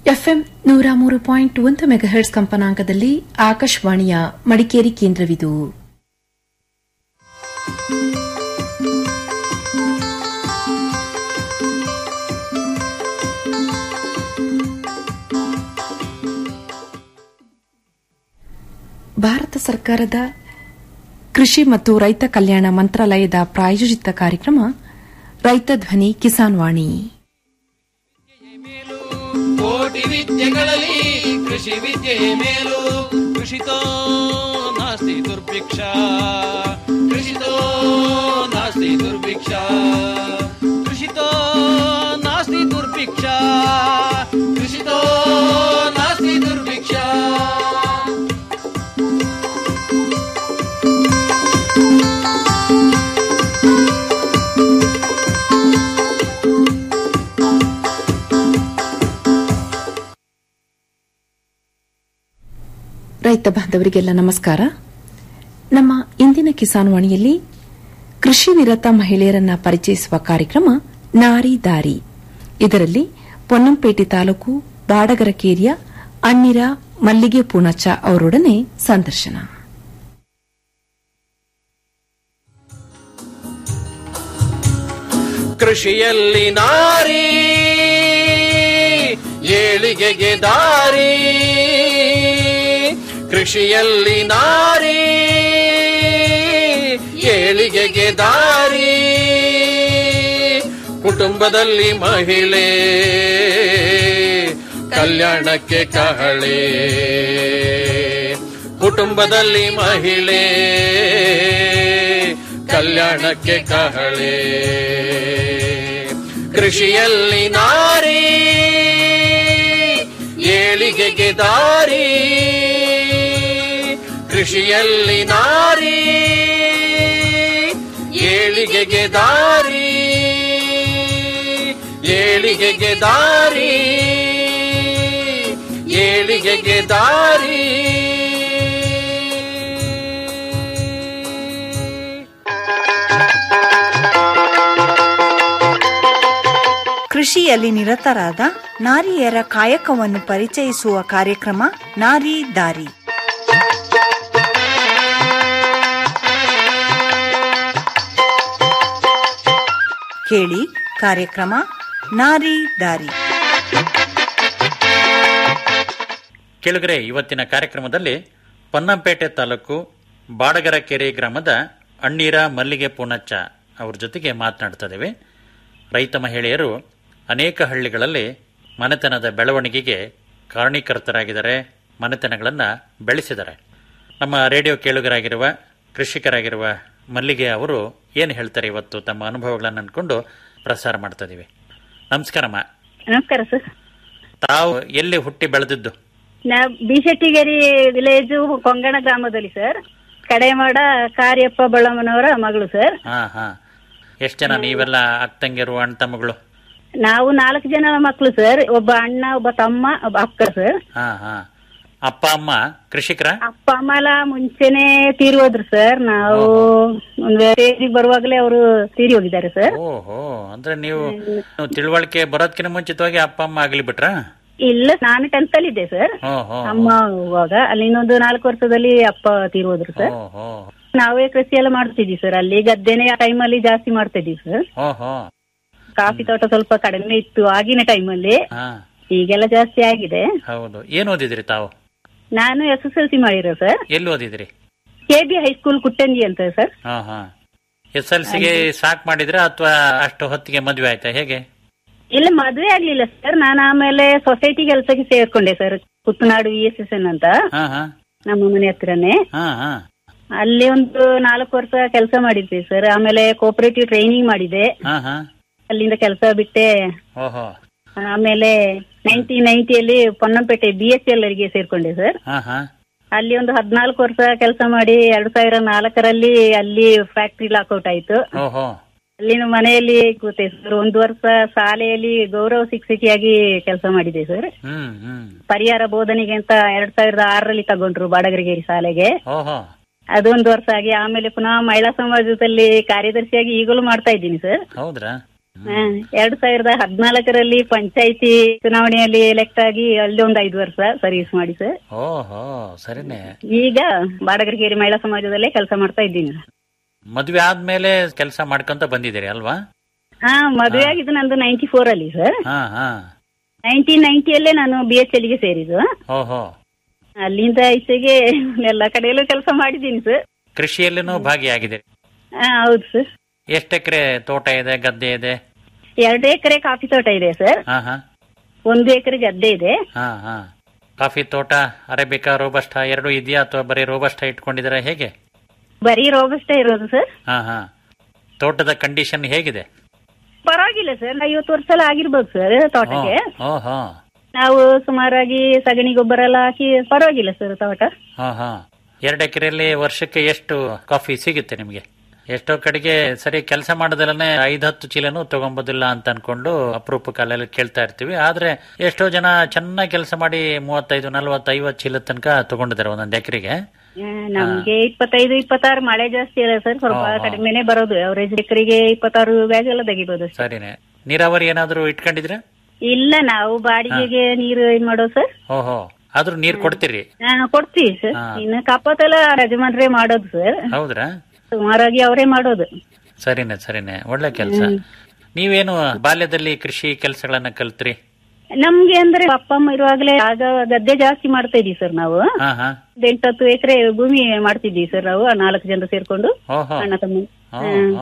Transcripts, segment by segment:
FM ನೂರ ಮೂರು point ಒಂದು ಮೆಗಾಹೆರ್ಟ್ಸ್ ಕಂಪನಾಂಕದಲ್ಲಿ ಆಕಾಶವಾಣಿಯ ಮಡಿಕೇರಿ ಕೇಂದ್ರವಿದು ಭಾರತ ಸರ್ಕಾರದ ಕೃಷಿ ಮತ್ತು ರೈತ ಕಲ್ಯಾಣ ಮಂತ್ರಾಲಯದ ಪ್ರಾಯೋಜಿತ ಕಾರ್ಯಕ್ರಮ ರೈತ ಧ್ವನಿ ಕಿಸಾನ್ ವಾಣಿ ಕೋಟಿ ವಿದ್ಯೆಗಳಲ್ಲಿ ಕೃಷಿ ವಿದ್ಯೆಯೇ ಮೇಲು ಕೃಷಿತೋ ನಾಸ್ತಿ ದುರ್ಭಿಕ್ಷ ಕೃಷಿತೋ ನಾಸ್ತಿ ದುರ್ಭಿಕ್ಷ ಕೃಷಿತೋ ನಾಸ್ತಿ ದುರ್ಭಿಕ್ಷ ಕೃಷಿತೋ ನಾಸ್ತಿ ದುರ್ಭಿಕ್ಷ ರೈತ ಬಾಂಧವರಿಗೆಲ್ಲ ನಮಸ್ಕಾರ ನಮ್ಮ ಇಂದಿನ ಕಿಸಾನ್ ವಾಣಿಯಲ್ಲಿ ಕೃಷಿ ನಿರತ ಮಹಿಳೆಯರನ್ನ ಪರಿಚಯಿಸುವ ಕಾರ್ಯಕ್ರಮ ನಾರಿ ದಾರಿ ಇದರಲ್ಲಿ ಪೊನ್ನಂಪೇಟೆ ತಾಲೂಕು ಬಾಡಗರಕೇರಿಯ ಅಣ್ಣಿರ ಮಲ್ಲಿಗೆ ಪೂಣಚ್ಚ ಅವರೊಡನೆ ಸಂದರ್ಶನ ಕೃಷಿಯಲ್ಲಿ ನಾರಿ ಏಳಿಗೆಗೆ ದಾರಿ ಕೃಷಿಯಲ್ಲಿ ನಾರಿ ಏಳಿಗೆಗೆ ದಾರಿ ಕುಟುಂಬದಲ್ಲಿ ಮಹಿಳೆ ಕಲ್ಯಾಣಕ್ಕೆ ಕಹಳೆ ಕುಟುಂಬದಲ್ಲಿ ಮಹಿಳೆ ಕಲ್ಯಾಣಕ್ಕೆ ಕಹಳೆ ಕೃಷಿಯಲ್ಲಿ ನಾರಿ ಏಳಿಗೆಗೆ ದಾರಿ ಕೃಷಿಯಲ್ಲಿ ನಾರಿ ಏಳಿಗೆಗೆ ದಾರಿ ಏಳಿಗೆಗೆ ದಾರಿ ಏಳಿಗೆಗೆ ದಾರಿ ಕೃಷಿಯಲ್ಲಿ ನಿರತರಾದ ನಾರಿಯರ ಕಾಯಕವನ್ನು ಪರಿಚಯಿಸುವ ಕಾರ್ಯಕ್ರಮ ನಾರಿ ದಾರಿ ಕೇಳಿ ಕಾರ್ಯಕ್ರಮ ನಾರಿ ದಾರಿ ಕೆಳಗರೆ ಇವತ್ತಿನ ಕಾರ್ಯಕ್ರಮದಲ್ಲಿ ಪೊನ್ನಂಪೇಟೆ ತಾಲೂಕು ಬಾಡಗರಕೆರೆ ಗ್ರಾಮದ ಅಣ್ಣೀರ ಮಲ್ಲಿಗೆ ಪೂನಚ್ಚ ಅವ್ರ ಜೊತೆಗೆ ಮಾತನಾಡ್ತಿದ್ದೇವೆ ರೈತ ಮಹಿಳೆಯರು ಅನೇಕ ಹಳ್ಳಿಗಳಲ್ಲಿ ಮನೆತನದ ಬೆಳವಣಿಗೆಗೆ ಕಾರಣೀಕರ್ತರಾಗಿದ್ದಾರೆ ಮನೆತನಗಳನ್ನು ಬೆಳೆಸಿದ್ದಾರೆ ನಮ್ಮ ರೇಡಿಯೋ ಕೇಳುಗರಾಗಿರುವ ಕೃಷಿಕರಾಗಿರುವ ಮಲ್ಲಿಗೆ ಅವರು ಏನು ಹೇಳ್ತಾರೆ ಇವತ್ತು ತಮ್ಮ ಅನುಭವಗಳನ್ನು ಅನ್ಕೊಂಡು ಪ್ರಸಾರ ಮಾಡ್ತಾ ಇದೀವಿ ನಮಸ್ಕಾರಮ್ಮ ನಮಸ್ಕಾರ ಸರ್ ತಾವು ಎಲ್ಲಿ ಹುಟ್ಟಿ ಬೆಳೆದಿದ್ದು ನಾ ಬಿಶೆಟ್ಟಿಗೇರಿ ವಿಲೇಜ್ ಕೊಂಗಣ ಗ್ರಾಮದಲ್ಲಿ ಸರ್ ಕಡೆಮಾಡ ಕಾರ್ಯಪ್ಪ ಬಳ್ಳಮ್ಮನವರ ಮಗಳು ಸರ್ ಹಾ ಹಾ ಎಷ್ಟು ಜನ ನೀವೆಲ್ಲ ಅಕ್ಕಂಗಿರು ಅಣ್ಣ ತಮ್ಮಗಳು ನಾವು ನಾಲ್ಕು ಜನ ಮಕ್ಕಳು ಸರ್ ಒಬ್ಬ ಅಣ್ಣ ಒಬ್ಬ ತಮ್ಮ ಒಬ್ಬ ಅಕ್ಕ ಸರ್ ಹಾ ಹಾ ಅಪ್ಪ ಅಮ್ಮ ಕೃಷಿಕರ ಅಪ್ಪ ಅಮ್ಮ ಎಲ್ಲ ಮುಂಚೆನೆ ತೀರಿ ಹೋದ್ರು ಸರ್ ನಾವು ಒಂದು ಸ್ಟೇಜಿಗೆ ಬರುವಾಗಲೇ ಅವರು ತೀರಿ ಹೋಗಿದ್ದಾರೆ ಸರ್ ಓಹೋ ಅಂದ್ರೆ ನೀವು ನೀವು ತಿಳುವಳಿಕೆ ಬರೋದ್ಕಿಂತ ಮುಂಚಿತವಾಗಿ ಅಪ್ಪ ಅಮ್ಮ ಆಗ್ಲಿ ಬಿಟ್ರ ಇಲ್ಲ ನಾನು ಟೆಂತ್ ಅಲ್ಲಿ ಇದ್ದೆ ಸರ್ ಓಹೋ ಅಮ್ಮ ಹೋಗುವಾಗ ಅಲ್ಲಿ ಇನ್ನೊಂದು ನಾಲ್ಕು ವರ್ಷದಲ್ಲಿ ಅಪ್ಪ ತೀರಿ ಹೋದ್ರು ಸರ್ ಓಹೋ ನಾವೇ ಕೃಷಿ ಎಲ್ಲ ಮಾಡ್ತಿದ್ವಿ ಸರ್ ಅಲ್ಲಿ ಗದ್ದೆನೆ ಆ ಟೈಮಲ್ಲಿ ಜಾಸ್ತಿ ಮಾಡ್ತಾ ಇದ್ವಿ ಸರ್ ಓಹೋ ಕಾಫಿ ತೋಟ ಸ್ವಲ್ಪ ಕಡಿಮೆ ಇತ್ತು ಆಗಿನ ಟೈಮಲ್ಲಿ ಹಾ ಈಗೆಲ್ಲ ಜಾಸ್ತಿ ಆಗಿದೆ ಹೌದು ಏನ್ ಓದಿದ್ರಿ ತಾವು ನಾನು ಎಸ್ ಎಸ್ ಎಲ್ ಸಿ ಮಾಡಿರೋ ಸರ್ ಎಲ್ಲಿ ಓದಿದ್ರಿ ಕೆ ಬಿ ಹೈಸ್ಕೂಲ್ ಕುಟ್ಟಂಜಿ ಅಂತ ಸರ್ ಹಾ ಹಾ ಎಸ್ ಎಲ್ ಸಿಗೆ ಸಾಕ್ ಮಾಡಿದ್ರ ಅಥವಾ ಅಷ್ಟು ಹೊತ್ತಿಗೆ ಮದ್ವೆ ಆಯ್ತಾ ಹೇಗೆ ಇಲ್ಲ ಮದುವೆ ಆಗ್ಲಿಲ್ಲ ಸರ್ ನಾನು ಆಮೇಲೆ ಸೊಸೈಟಿ ಕೆಲಸಕ್ಕೆ ಸೇರ್ಕೊಂಡೆ sir Kuthanadu V S S N ಅಂತ ಹಾ ಹಾ ನಮ್ಮ ಮನೆ ಹತ್ರನೇ ಹಾ ಹಾ ಅಲ್ಲಿ ಒಂದು ನಾಲ್ಕು ವರ್ಷ ಕೆಲಸ ಮಾಡಿದ್ವಿ ಸರ್ ಆಮೇಲೆ ಕೋಪರೇಟಿವ್ ಟ್ರೈನಿಂಗ್ ಮಾಡಿದೆ ಹಾ ಹಾ ಅಲ್ಲಿಂದ ಕೆಲಸ ಬಿಟ್ಟೆ ಓಹೋ ಆಮೇಲೆ ನೈನ್ಟೀನ್ ನೈನ್ಟಿಯಲ್ಲಿ ಪೊನ್ನಂಪೇಟೆ ಬಿ ಎಸ್ ಎಲ್ ಗೆ ಸೇರ್ಕೊಂಡೆ ಸರ್ ಹಾ ಹಾ ಅಲ್ಲಿ ಒಂದು ಹದಿನಾಲ್ಕು ವರ್ಷ ಕೆಲಸ ಮಾಡಿ ಎರಡ್ ಸಾವಿರ ನಾಲ್ಕರಲ್ಲಿ ಅಲ್ಲಿ ಫ್ಯಾಕ್ಟ್ರಿ ಲಾಕೌಟ್ ಆಯ್ತು ಓಹೋ ಅಲ್ಲಿನ ಮನೆಯಲ್ಲಿ ಕೂತೆ ಸರ್ ಒಂದು ವರ್ಷ ಶಾಲೆಯಲ್ಲಿ ಗೌರವ ಶಿಕ್ಷಕಿಯಾಗಿ ಕೆಲಸ ಮಾಡಿದೆ ಸರ್ ಹ್ಮ್ ಹ್ಮ್ ಪರಿಹಾರ ಬೋಧನೆಗೆ ಅಂತ ಎರಡ್ ಸಾವಿರದ ಆರರಲ್ಲಿ ತಗೊಂಡ್ರು ಬಾಡಗರಿಗೇರಿ ಶಾಲೆಗೆ ಓಹೋ ಅದೊಂದು ವರ್ಷ ಆಗಿ ಆಮೇಲೆ ಪುನಃ ಮಹಿಳಾ ಸಮಾಜದಲ್ಲಿ ಕಾರ್ಯದರ್ಶಿಯಾಗಿ ಈಗಲೂ ಮಾಡ್ತಾ ಇದ್ದೀನಿ ಸರ್ ಹೌದ್ರಾ ಹಾ, ಎರಡ್ ಸಾವಿರದ ಹದಿನಾಲ್ಕರಲ್ಲಿ ಪಂಚಾಯಿತಿ ಚುನಾವಣೆಯಲ್ಲಿ ಎಲೆಕ್ಟ್ ಆಗಿ ಅಲ್ಲಿ ಒಂದು ಐದು ವರ್ಷ ಸರ್ವಿಸ್ ಮಾಡಿ ಸರ್ ಓಹೋ ಸರಿನೇ ಈಗ ಬಾಡಗರಗೇರಿ ಮಹಿಳಾ ಸಮಾಜದಲ್ಲೇ ಕೆಲಸ ಮಾಡ್ತಾ ಇದ್ದೀನಿ ಮದ್ವೆ ಆದ್ಮೇಲೆ ಕೆಲಸ ಮಾಡ್ಕೊಂತ ಬಂದಿದ್ದೀರಿ ಅಲ್ವಾ ಹಾ ಮದುವೆ ಆಗಿದ್ದು ನಂದು ನೈನ್ಟಿ ಫೋರ್ ಅಲ್ಲಿ ಸರ್ ಹಾ ಹಾ ನೈನ್ಟೀನ್ ನೈನ್ಟಿಯಲ್ಲೇ ನಾನು ಬಿ ಎಚ್ ಎಲ್ಗೆ ಸೇರಿದ್ದು ಓಹೋ ಅಲ್ಲಿಂದ ಈಚೆಗೆ ಎಲ್ಲ ಕಡೆಯಲ್ಲೂ ಕೆಲಸ ಮಾಡಿದ್ದೀನಿ ಸರ್ ಕೃಷಿಯಲ್ಲಿನೂ ಭಾಗಿಯಾಗಿದ್ದೀರಿ ಹಾ ಹೌದು ಸರ್ ಎಷ್ಟು ಎಕರೆ ತೋಟ ಇದೆ ಗದ್ದೆ ಇದೆ ಎರಡು ಎಕರೆ ಕಾಫಿ ತೋಟ ಇದೆ ಸರ್ ಹಾ ಹಾ ಒಂದು ಎಕರೆ ಗದ್ದೆ ಇದೆ ಹಾ ಹಾ ಕಾಫಿ ತೋಟ ಅರೇಬಿಕಾ ರೋಬಸ್ಟ ಎರಡು ಇದೆಯಾ ಅಥವಾ ಬರೀ ರೋಬಸ್ಟ ಇಟ್ಕೊಂಡಿದ್ದೀರಾ ಹೇಗೆ ಬರೀ ರೋಬಸ್ಟ ಇರೋದು ಸರ್ ಹಾ ಹಾ ತೋಟದ ಕಂಡೀಷನ್ ಹೇಗಿದೆ ಪರವಾಗಿಲ್ಲ ಸರ್ ಐವತ್ತು ವರ್ಷ ಎಲ್ಲ ಆಗಿರ್ಬೋದು ಸರ್ ತೋಟಕ್ಕೆ ಓಹೋ ನಾವು ಸುಮಾರಾಗಿ ಸಗಣಿ ಗೊಬ್ಬರ ಎಲ್ಲ ಹಾಕಿ ಪರವಾಗಿಲ್ಲ ಸರ್ ತೋಟ ಹಾ ಹಾ ಎರಡು ಎಕರೆಯಲ್ಲಿ ವರ್ಷಕ್ಕೆ ಎಷ್ಟು ಕಾಫಿ ಸಿಗುತ್ತೆ ನಿಮಗೆ ಎಷ್ಟೋ ಕಡೆಗೆ ಸರಿ ಕೆಲಸ ಮಾಡೋದಲ್ಲೇ ಐದ್ ಹತ್ತು ಚೀಲನೂ ತಗೊಂಬೋದಿಲ್ಲ ಅಂತ ಅನ್ಕೊಂಡು ಅಪರೂಪ ಕಾಲಲ್ಲಿ ಕೇಳ್ತಾ ಇರ್ತೀವಿ ಆದ್ರೆ ಎಷ್ಟೋ ಜನ ಚೆನ್ನಾಗಿ ಕೆಲಸ ಮಾಡಿ ಮೂವತ್ತೈದು ನಲ್ವತ್ತು ಐವತ್ತು ಚೀಲ ತನಕ ತಗೊಂಡಿದ್ದಾರೆ ಒಂದೊಂದು ಎಕರೆಗೆ ಆ, ನಮ್ಗೆ ಇಪ್ಪತ್ತೈದು ಇಪ್ಪತ್ತಾರು ಮಳೆ ಜಾಸ್ತಿ ಅಲ್ಲ ಸರ್ ಸ್ವಲ್ಪ ಹಾ, ಹಾ. ಕಡಿಮೆನೆ ಬರೋದು ಅವರೇಜ್ ಎಕರೆಗೆ ಇಪ್ಪತ್ತಾರು ಬ್ಯಾಗ್ ಎಲ್ಲ ತೆಗಿಬೋದು ಅಷ್ಟೇ. ಸರಿನೇ ನೀರಾವರಿ ಏನಾದ್ರು ಇಟ್ಕೊಂಡಿದ್ರೆ ಇಲ್ಲ ನಾವು ಬಾಡಿಗೆಗೆ ನೀರು ಏನ್ ಮಾಡೋದು ಸರ್ ಓಹೋ ಆದ್ರೂ ನೀರ್ ಕೊಡ್ತೀರಿ ಆ, ಕೊಡ್ತೀವಿ ಸರ್ ಹಾ. ಇನ್ನು ಕಪ್ಪತ್ತೆಲ್ಲ ಯಜಮಾನ್ರೇ ಮಾಡೋದು ಸರ್ ಹೌದ್ರಾ ಸುಮಾರಾಗಿ ಅವರೇ ಮಾಡೋದು ಸರಿನೇ ಸರಿನೇ ಒಳ್ಳೆ ಕೆಲಸ ನೀವೇನು ಬಾಲ್ಯದಲ್ಲಿ ಕೃಷಿ ಕೆಲಸಗಳನ್ನ ಕಲ್ತ್ರಿ ನಮ್ಗೆ ಅಂದ್ರೆ ಅಪ್ಪ ಅಮ್ಮ ಇರುವಾಗಲೇ ಆಗ ಗದ್ದೆ ಜಾಸ್ತಿ ಮಾಡ್ತಾ ಇದೀವಿ ಸರ್ ನಾವು ಹಾ ಹಾ ಒಂದ್ ಎಂಟತ್ತು ಎಕರೆ ಭೂಮಿ ಮಾಡ್ತಿದ್ವಿ ಸರ್ ನಾವು ಆ ನಾಲ್ಕು ಜನ ಸೇರ್ಕೊಂಡು ಓಹೋ ಅಣ್ಣ ತಮ್ಮ ಹೋ, ಹೋ.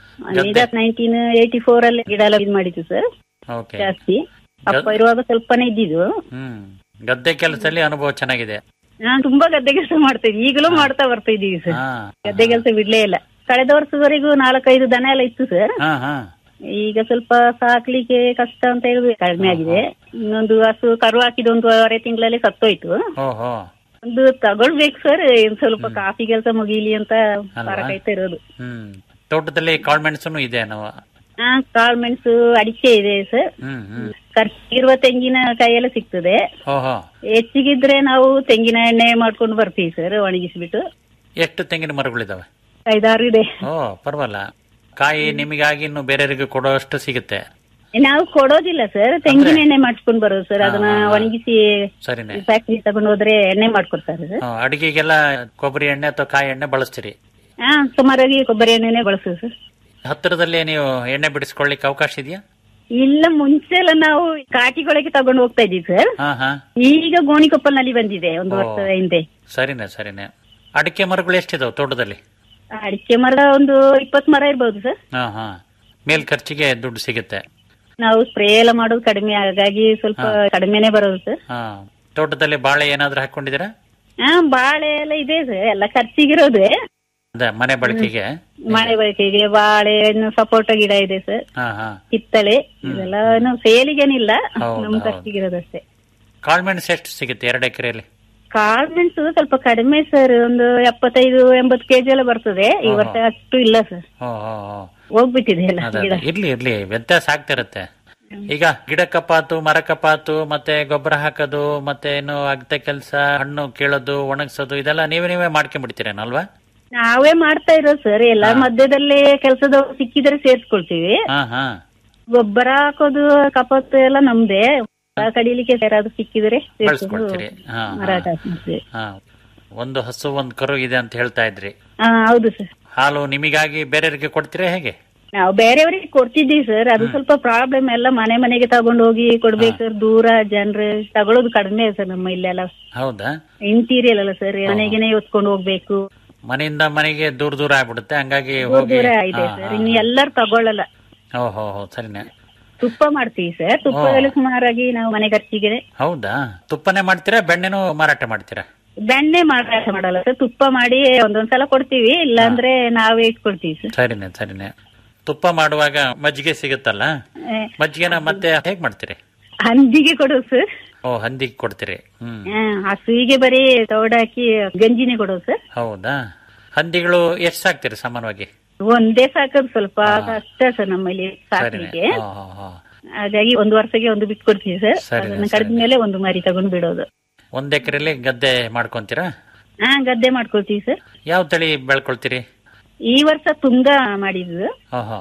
ಈಗ ನೈನ್ಟೀನ್ ಏಯ್ಟಿ ಫೋರ್ ಅಲ್ಲಿ ಗಿಡ ಎಲ್ಲ ಇದು ಮಾಡಿದ್ವಿ ಸರ್ ಓಕೆ ಜಾಸ್ತಿ ಅಪ್ಪ ಇರುವಾಗ ಸ್ವಲ್ಪನೇ ಇದ್ದಿದ್ದು ಹ್ಮ್ ಗದ್ದೆ ಕೆಲಸದಲ್ಲಿ ಅನುಭವ ಚೆನ್ನಾಗಿದೆ ನಾನ್ ತುಂಬಾ ಗದ್ದೆ ಕೆಲಸ ಮಾಡ್ತಾ ಇದ್ವಿ ಈಗಲೂ ಮಾಡ್ತಾ ಬರ್ತಾ ಇದೀವಿ ಸರ್ ಹಾ ಗದ್ದೆ ಕೆಲಸ ಬಿಡ್ಲೇ ಇಲ್ಲ ಕಳೆದ ವರ್ಷದವರೆಗೂ ನಾಲ್ಕೈದು ದನ ಎಲ್ಲ ಇತ್ತು ಸರ್ ಹಾ ಹಾ ಈಗ ಸ್ವಲ್ಪ ಸಾಕ್ಲಿಕ್ಕೆ ಕಷ್ಟ ಅಂತ ಹೇಳಿ ಕಡಿಮೆ ಆಗಿದೆ ಇನ್ನೊಂದು ಹಸು ಕರು ಹಾಕಿದ ಒಂದೂವರೆ ತಿಂಗಳಲ್ಲಿ ಸತ್ತೋಯ್ತು ಓಹೋ ಒಂದು ತಗೊಳ್ಬೇಕು ಸರ್ ಏನ್ ಸ್ವಲ್ಪ ಕಾಫಿ ಕೆಲಸ ಮುಗೀಲಿ ಅಂತ ಅಲ್ವಾ? ಕಾಯ್ತಾ ಇರೋದು ಹ್ಮ್ ತೋಟದಲ್ಲಿ ಕಾಳ್ಮೆಣಸು ಇದೆ ನಾವು ಹಾ ಕಾಳು ಮೆಣಸು ಅಡಿಕೆ ಇದೆ ಸರ್ ಹ್ಮ್ ಹ್ಮ್ ಖರ್ಚಿಗಿರುವ ತೆಂಗಿನ ಕಾಯೆಲ್ಲ ಸಿಗ್ತದೆ ಓಹೋ ಹೆಚ್ಚಿಗಿದ್ರೆ ನಾವು ತೆಂಗಿನ ಎಣ್ಣೆ ಮಾಡ್ಕೊಂಡು ಬರ್ತೀವಿ ಸರ್ ಒಣಗಿಸ್ಬಿಟ್ಟು ಎಷ್ಟು ತೆಂಗಿನ ಮರಗಳಿದಾವೆ ಐದಾರು ಇದೆ ಓ ಪರವಾಗಿಲ್ಲ ಕಾಯಿ ನಿಮಗಾಗಿ ಇನ್ನು ಬೇರೆಯವರಿಗೆ ಕೊಡೋಷ್ಟು ಸಿಗುತ್ತೆ ನಾವು ಕೊಡೋದಿಲ್ಲ ಸರ್ ತೆಂಗಿನ ಎಣ್ಣೆ ಮಾಡ್ಕೊಂಡು ಬರೋದು ಸರ್ ಅದನ್ನ ಹಾ, ಹಾ. ಒಣಗಿಸಿ ಸರಿನೇ ಫ್ಯಾಕ್ಟ್ರಿ ತಗೊಂಡು ಹೋದ್ರೆ ಎಣ್ಣೆ ಮಾಡ್ಕೊಡ್ತಾರೆ ಸರ್ ಹ್ಮ್, ಅಡಿಗೆಗೆಲ್ಲ ಕೊಬ್ಬರಿ ಎಣ್ಣೆ ಅಥವಾ ಕಾಯಿ ಎಣ್ಣೆ ಬಳಸ್ತೀರಿ ಹಾ ಸುಮಾರಾಗಿ ಕೊಬ್ಬರಿ ಎಣ್ಣೆನೆ ಬಳಸೋದು ಸರ್ ಹತ್ತಿರದಲ್ಲಿ ನೀವು ಎಣ್ಣೆ ಬಿಡಿಸ್ಕೊಳ್ಳಿಕ್ಕೆ ಅವಕಾಶ ಇದೆಯಾ ಇಲ್ಲ ಮುಂಚೆ ಎಲ್ಲ ನಾವು ಕಾಟಿಗೊಳಗೆ ತಗೊಂಡು ಹೋಗ್ತಾ ಇದ್ದೀವಿ ಸರ್ ಹಾ ಹಾ ಈಗ ಗೋಣಿಕೊಪ್ಪಲ್ನಲ್ಲಿ ಬಂದಿದೆ ಒಂದು ಓ. ವರ್ಷದ ಹಿಂದೆ ಸರಿನೇ ಸರಿನೇ ಅಡಿಕೆ ಮರಗಳು ಎಷ್ಟಿದಾವೆ ತೋಟದಲ್ಲಿ ಅಡಿಕೆ ಮರ ಒಂದು ಇಪ್ಪತ್ ಮರ ಇರ್ಬೋದು ಸರ್ ಹಾ ಹಾ ಮೇಲ್ ಖರ್ಚಿಗೆ ದುಡ್ಡು ಸಿಗುತ್ತೆ ನಾವು ಸ್ಪ್ರೇ ಎಲ್ಲ ಮಾಡೋದು ಕಡಿಮೆ ಹಾಗಾಗಿ ಸ್ವಲ್ಪ ಹಾ. ಕಡಿಮೆನೆ ಬರೋದು ಸರ್ ಹಾ ತೋಟದಲ್ಲಿ ಬಾಳೆ ಏನಾದ್ರೂ ಹಾಕೊಂಡಿದ್ದೀರಾ ಹಾ ಬಾಳೆ ಎಲ್ಲ ಇದೆ ಸರ್ ಎಲ್ಲ ಖರ್ಚಿಗಿರೋದೆ ಅದೇ ಮನೆ ಬಳಕೆಗೆ ಮಳೆ ಬಳಕೆಗೆ ಬಾಳೆ ಇನ್ನು ಸಪೋಟ ಗಿಡ ಇದೆ ಸರ್ ಹಾ ಹಾ ಕಿತ್ತಳೆ ಇದೆಲ್ಲ ಏನು ಸೇಲಿಗೇನಿಲ್ಲ ಹೌದು, ನಮ್ ಹೌದು. ಖರ್ಚಿಗಿರೋದಷ್ಟೇ ಕಾಳ್ಮೆಣಸು ಎಷ್ಟು ಸಿಗುತ್ತೆ ಎರಡು ಎಕರೆಯಲ್ಲಿ ಕಾಳ್ಮೆಣಸು ಸ್ವಲ್ಪ ಕಡಿಮೆ ಸರ್ ಒಂದು ಎಪ್ಪತ್ತೈದು ಎಂಬತ್ತು ಕೆಜಿ ಎಲ್ಲ ಬರ್ತದೆ ಈ ಹಾ, ವರ್ಷ ಹಾ. ಅಷ್ಟು ಇಲ್ಲ ಸರ್ ಹೋ ಹೋ ಹೋ ಹೋಗ್ಬಿಟ್ಟಿದೆ ಎಲ್ಲ ಅದೇ ಗಿಡ ಅದೇ. ಇರ್ಲಿ ಇರ್ಲಿ ವ್ಯತ್ಯಾಸ ಆಗ್ತಿರತ್ತೆ ಈಗ ಗಿಡ ಕಪಾತು ಮರ ಕಪಾತು ಮತ್ತೆ ಗೊಬ್ಬರ ಹಾಕೋದು ಮತ್ತೆ ಏನು ಅಗತ್ಯ ಕೆಲಸ ಹಣ್ಣು ಕೀಳೋದು ಒಣಗಿಸೋದು ಇದೆಲ್ಲ ನೀವೇ ನೀವೇ ಮಾಡ್ಕೊಂಡ್ಬಿಡ್ತೀರೇನಲ್ವಾ ನಾವೇ ಮಾಡ್ತಾ ಇರೋದು ಸರ್ ಎಲ್ಲ ಮಧ್ಯದಲ್ಲೇ ಕೆಲಸದವ್ರು ಸಿಕ್ಕಿದ್ರೆ ಸೇರ್ಸ್ಕೊಳ್ತೀವಿ ಹಾ ಹಾ ಗೊಬ್ಬರ ಹಾಕೋದು ಕಪತ್ತು ಎಲ್ಲ ನಮ್ದೇ ಆ ಕಡಿಲಿಕ್ಕೆ ಯಾರಾದ್ರೂ ಸಿಕ್ಕಿದ್ರೆ ಸೇರ್ಸ್ಕೊಂಡು ಬಳಸ್ಕೊಳ್ತೀರಿ ಹಾ ಮಾರಾಟ ಮಾಡ್ತೀವಿ ಹಾ ಒಂದು ಹಸು ಒಂದು ಕರು ಇದೆ ಅಂತ ಹೇಳ್ತಾ ಇದ್ರಿ ಹಾ ಹೌದು ಸರ್ ಹಾಲು ನಿಮಗಾಗಿ ಬೇರೆಯವರಿಗೆ ಕೊಡ್ತೀರಾ ಹೇಗೆ ನಾವು ಬೇರೆಯವರಿಗೆ ಕೊಡ್ತಿದ್ದೀವಿ ಸರ್ ಅದು ಸ್ವಲ್ಪ ಪ್ರಾಬ್ಲಮ್ ಎಲ್ಲ ಮನೆ ಮನೆಗೆ ತಗೊಂಡು ಹೋಗಿ ಕೊಡ್ಬೇಕು ಸರ್ ದೂರ ಜನರು ತಗೊಳ್ಳೋದು ಕಡಿಮೆ ಸರ್ ನಮ್ಮ ಇಲ್ಲೆಲ್ಲ ಹೌದಾ ಇಂಟೀರಿಯಲ್ ಅಲ್ಲ ಸರ್ ಮನೆಗೆನೆ ಹೊತ್ಕೊಂಡು ಹೋಗ್ಬೇಕು ಮನೆಯಿಂದ ಮನೆಗೆ ದೂರ ದೂರ ಆಗ್ಬಿಡುತ್ತೆ ಹಂಗಾಗಿ ದೂರ ಹೋಗಿ ದೂರ ಇದೆ ಹಾ, ಸರ್ ಹಾ. ಇನ್ನು ಎಲ್ಲರೂ ತಗೊಳ್ಳಲ್ಲ ಓ ಹೋ ಹೋ ಸರಿನೇ ತುಪ್ಪ ಮಾಡ್ತೀವಿ ಸರ್ ತುಪ್ಪದಲ್ಲಿ ಸುಮಾರಾಗಿ ನಾವು ಮನೆ ಖರ್ಚಿಗೆ ಹೌದಾ ತುಪ್ಪನೇ ಮಾಡ್ತೀರಾ ಬೆಣ್ಣೆನೂ ಮಾರಾಟ ಮಾಡ್ತೀರಾ ಬೆಣ್ಣೆ ಮಾರಾಟ ಮಾಡಲ್ಲ ಸರ್ ತುಪ್ಪ ಮಾಡಿ ಒಂದೊಂದ್ಸಲ ಕೊಡ್ತೀವಿ ಇಲ್ಲಾಂದ್ರೆ ನಾವೇ ಇಟ್ಕೊಳ್ತೀವಿ ಸರ್ ಸರಿನೇ ಸರಿನೇ ತುಪ್ಪ ಮಾಡುವಾಗ ಮಜ್ಜಿಗೆ ಸಿಗುತ್ತಲ್ಲ ಆ, ಮಜ್ಜಿಗೆನ ಮತ್ತೆ ಹೇಗ್ ಮಾಡ್ತೀರಿ ಹಂದಿಗೆ ಕೊಡೋದು ಸರ್ ಓ ಹಂದಿಗೆ ಕೊಡ್ತೀರಿ ಹ್ಮ್ ಆ, ಹಸುವಿಗೆ ಬರೀ ತೌಡಾಕಿ ಗಂಜಿನೇ ಕೊಡೋದು ಸರ್ ಹೌದಾ ಹಂದಿಗಳು ಎಷ್ಟು ಸಾಕ್ತೀರಿ ಸಾಮಾನ್ಯವಾಗಿ ಒಂದೇ ಸಾಕೋದು ಸ್ವಲ್ಪ ಕಷ್ಟ ಸರ್ ನಮ್ಮಲ್ಲಿ ಸರಿನೇ ಸಾಕಲಿಕ್ಕೆ ಹಾ, ಹಾ, ಹಾ. ಹಾಗಾಗಿ ಒಂದು ವರ್ಷಕ್ಕೆ ಒಂದು ಬಿಟ್ಟು ಕೊಡ್ತೀವಿ ಸರ್ ಸರಿನೇ, ಅದನ್ನ ಕಡಿದ ಮೇಲೆ ಒಂದು ಮರಿ ತಗೊಂಡು ಬಿಡೋದು ಒಂದ್ ಎಕರೆಲಿ ಗದ್ದೆ ಮಾಡ್ಕೊಂತೀರಾ ಹಾ ಗದ್ದೆ ಮಾಡ್ಕೊಳ್ತೀವಿ ಸರ್ ಯಾವ ತಳಿ ಬೆಳ್ಕೊಳ್ತೀರಿ ಈ ವರ್ಷ ತುಂಗ ಮಾಡಿದ್ದು ಓಹೋ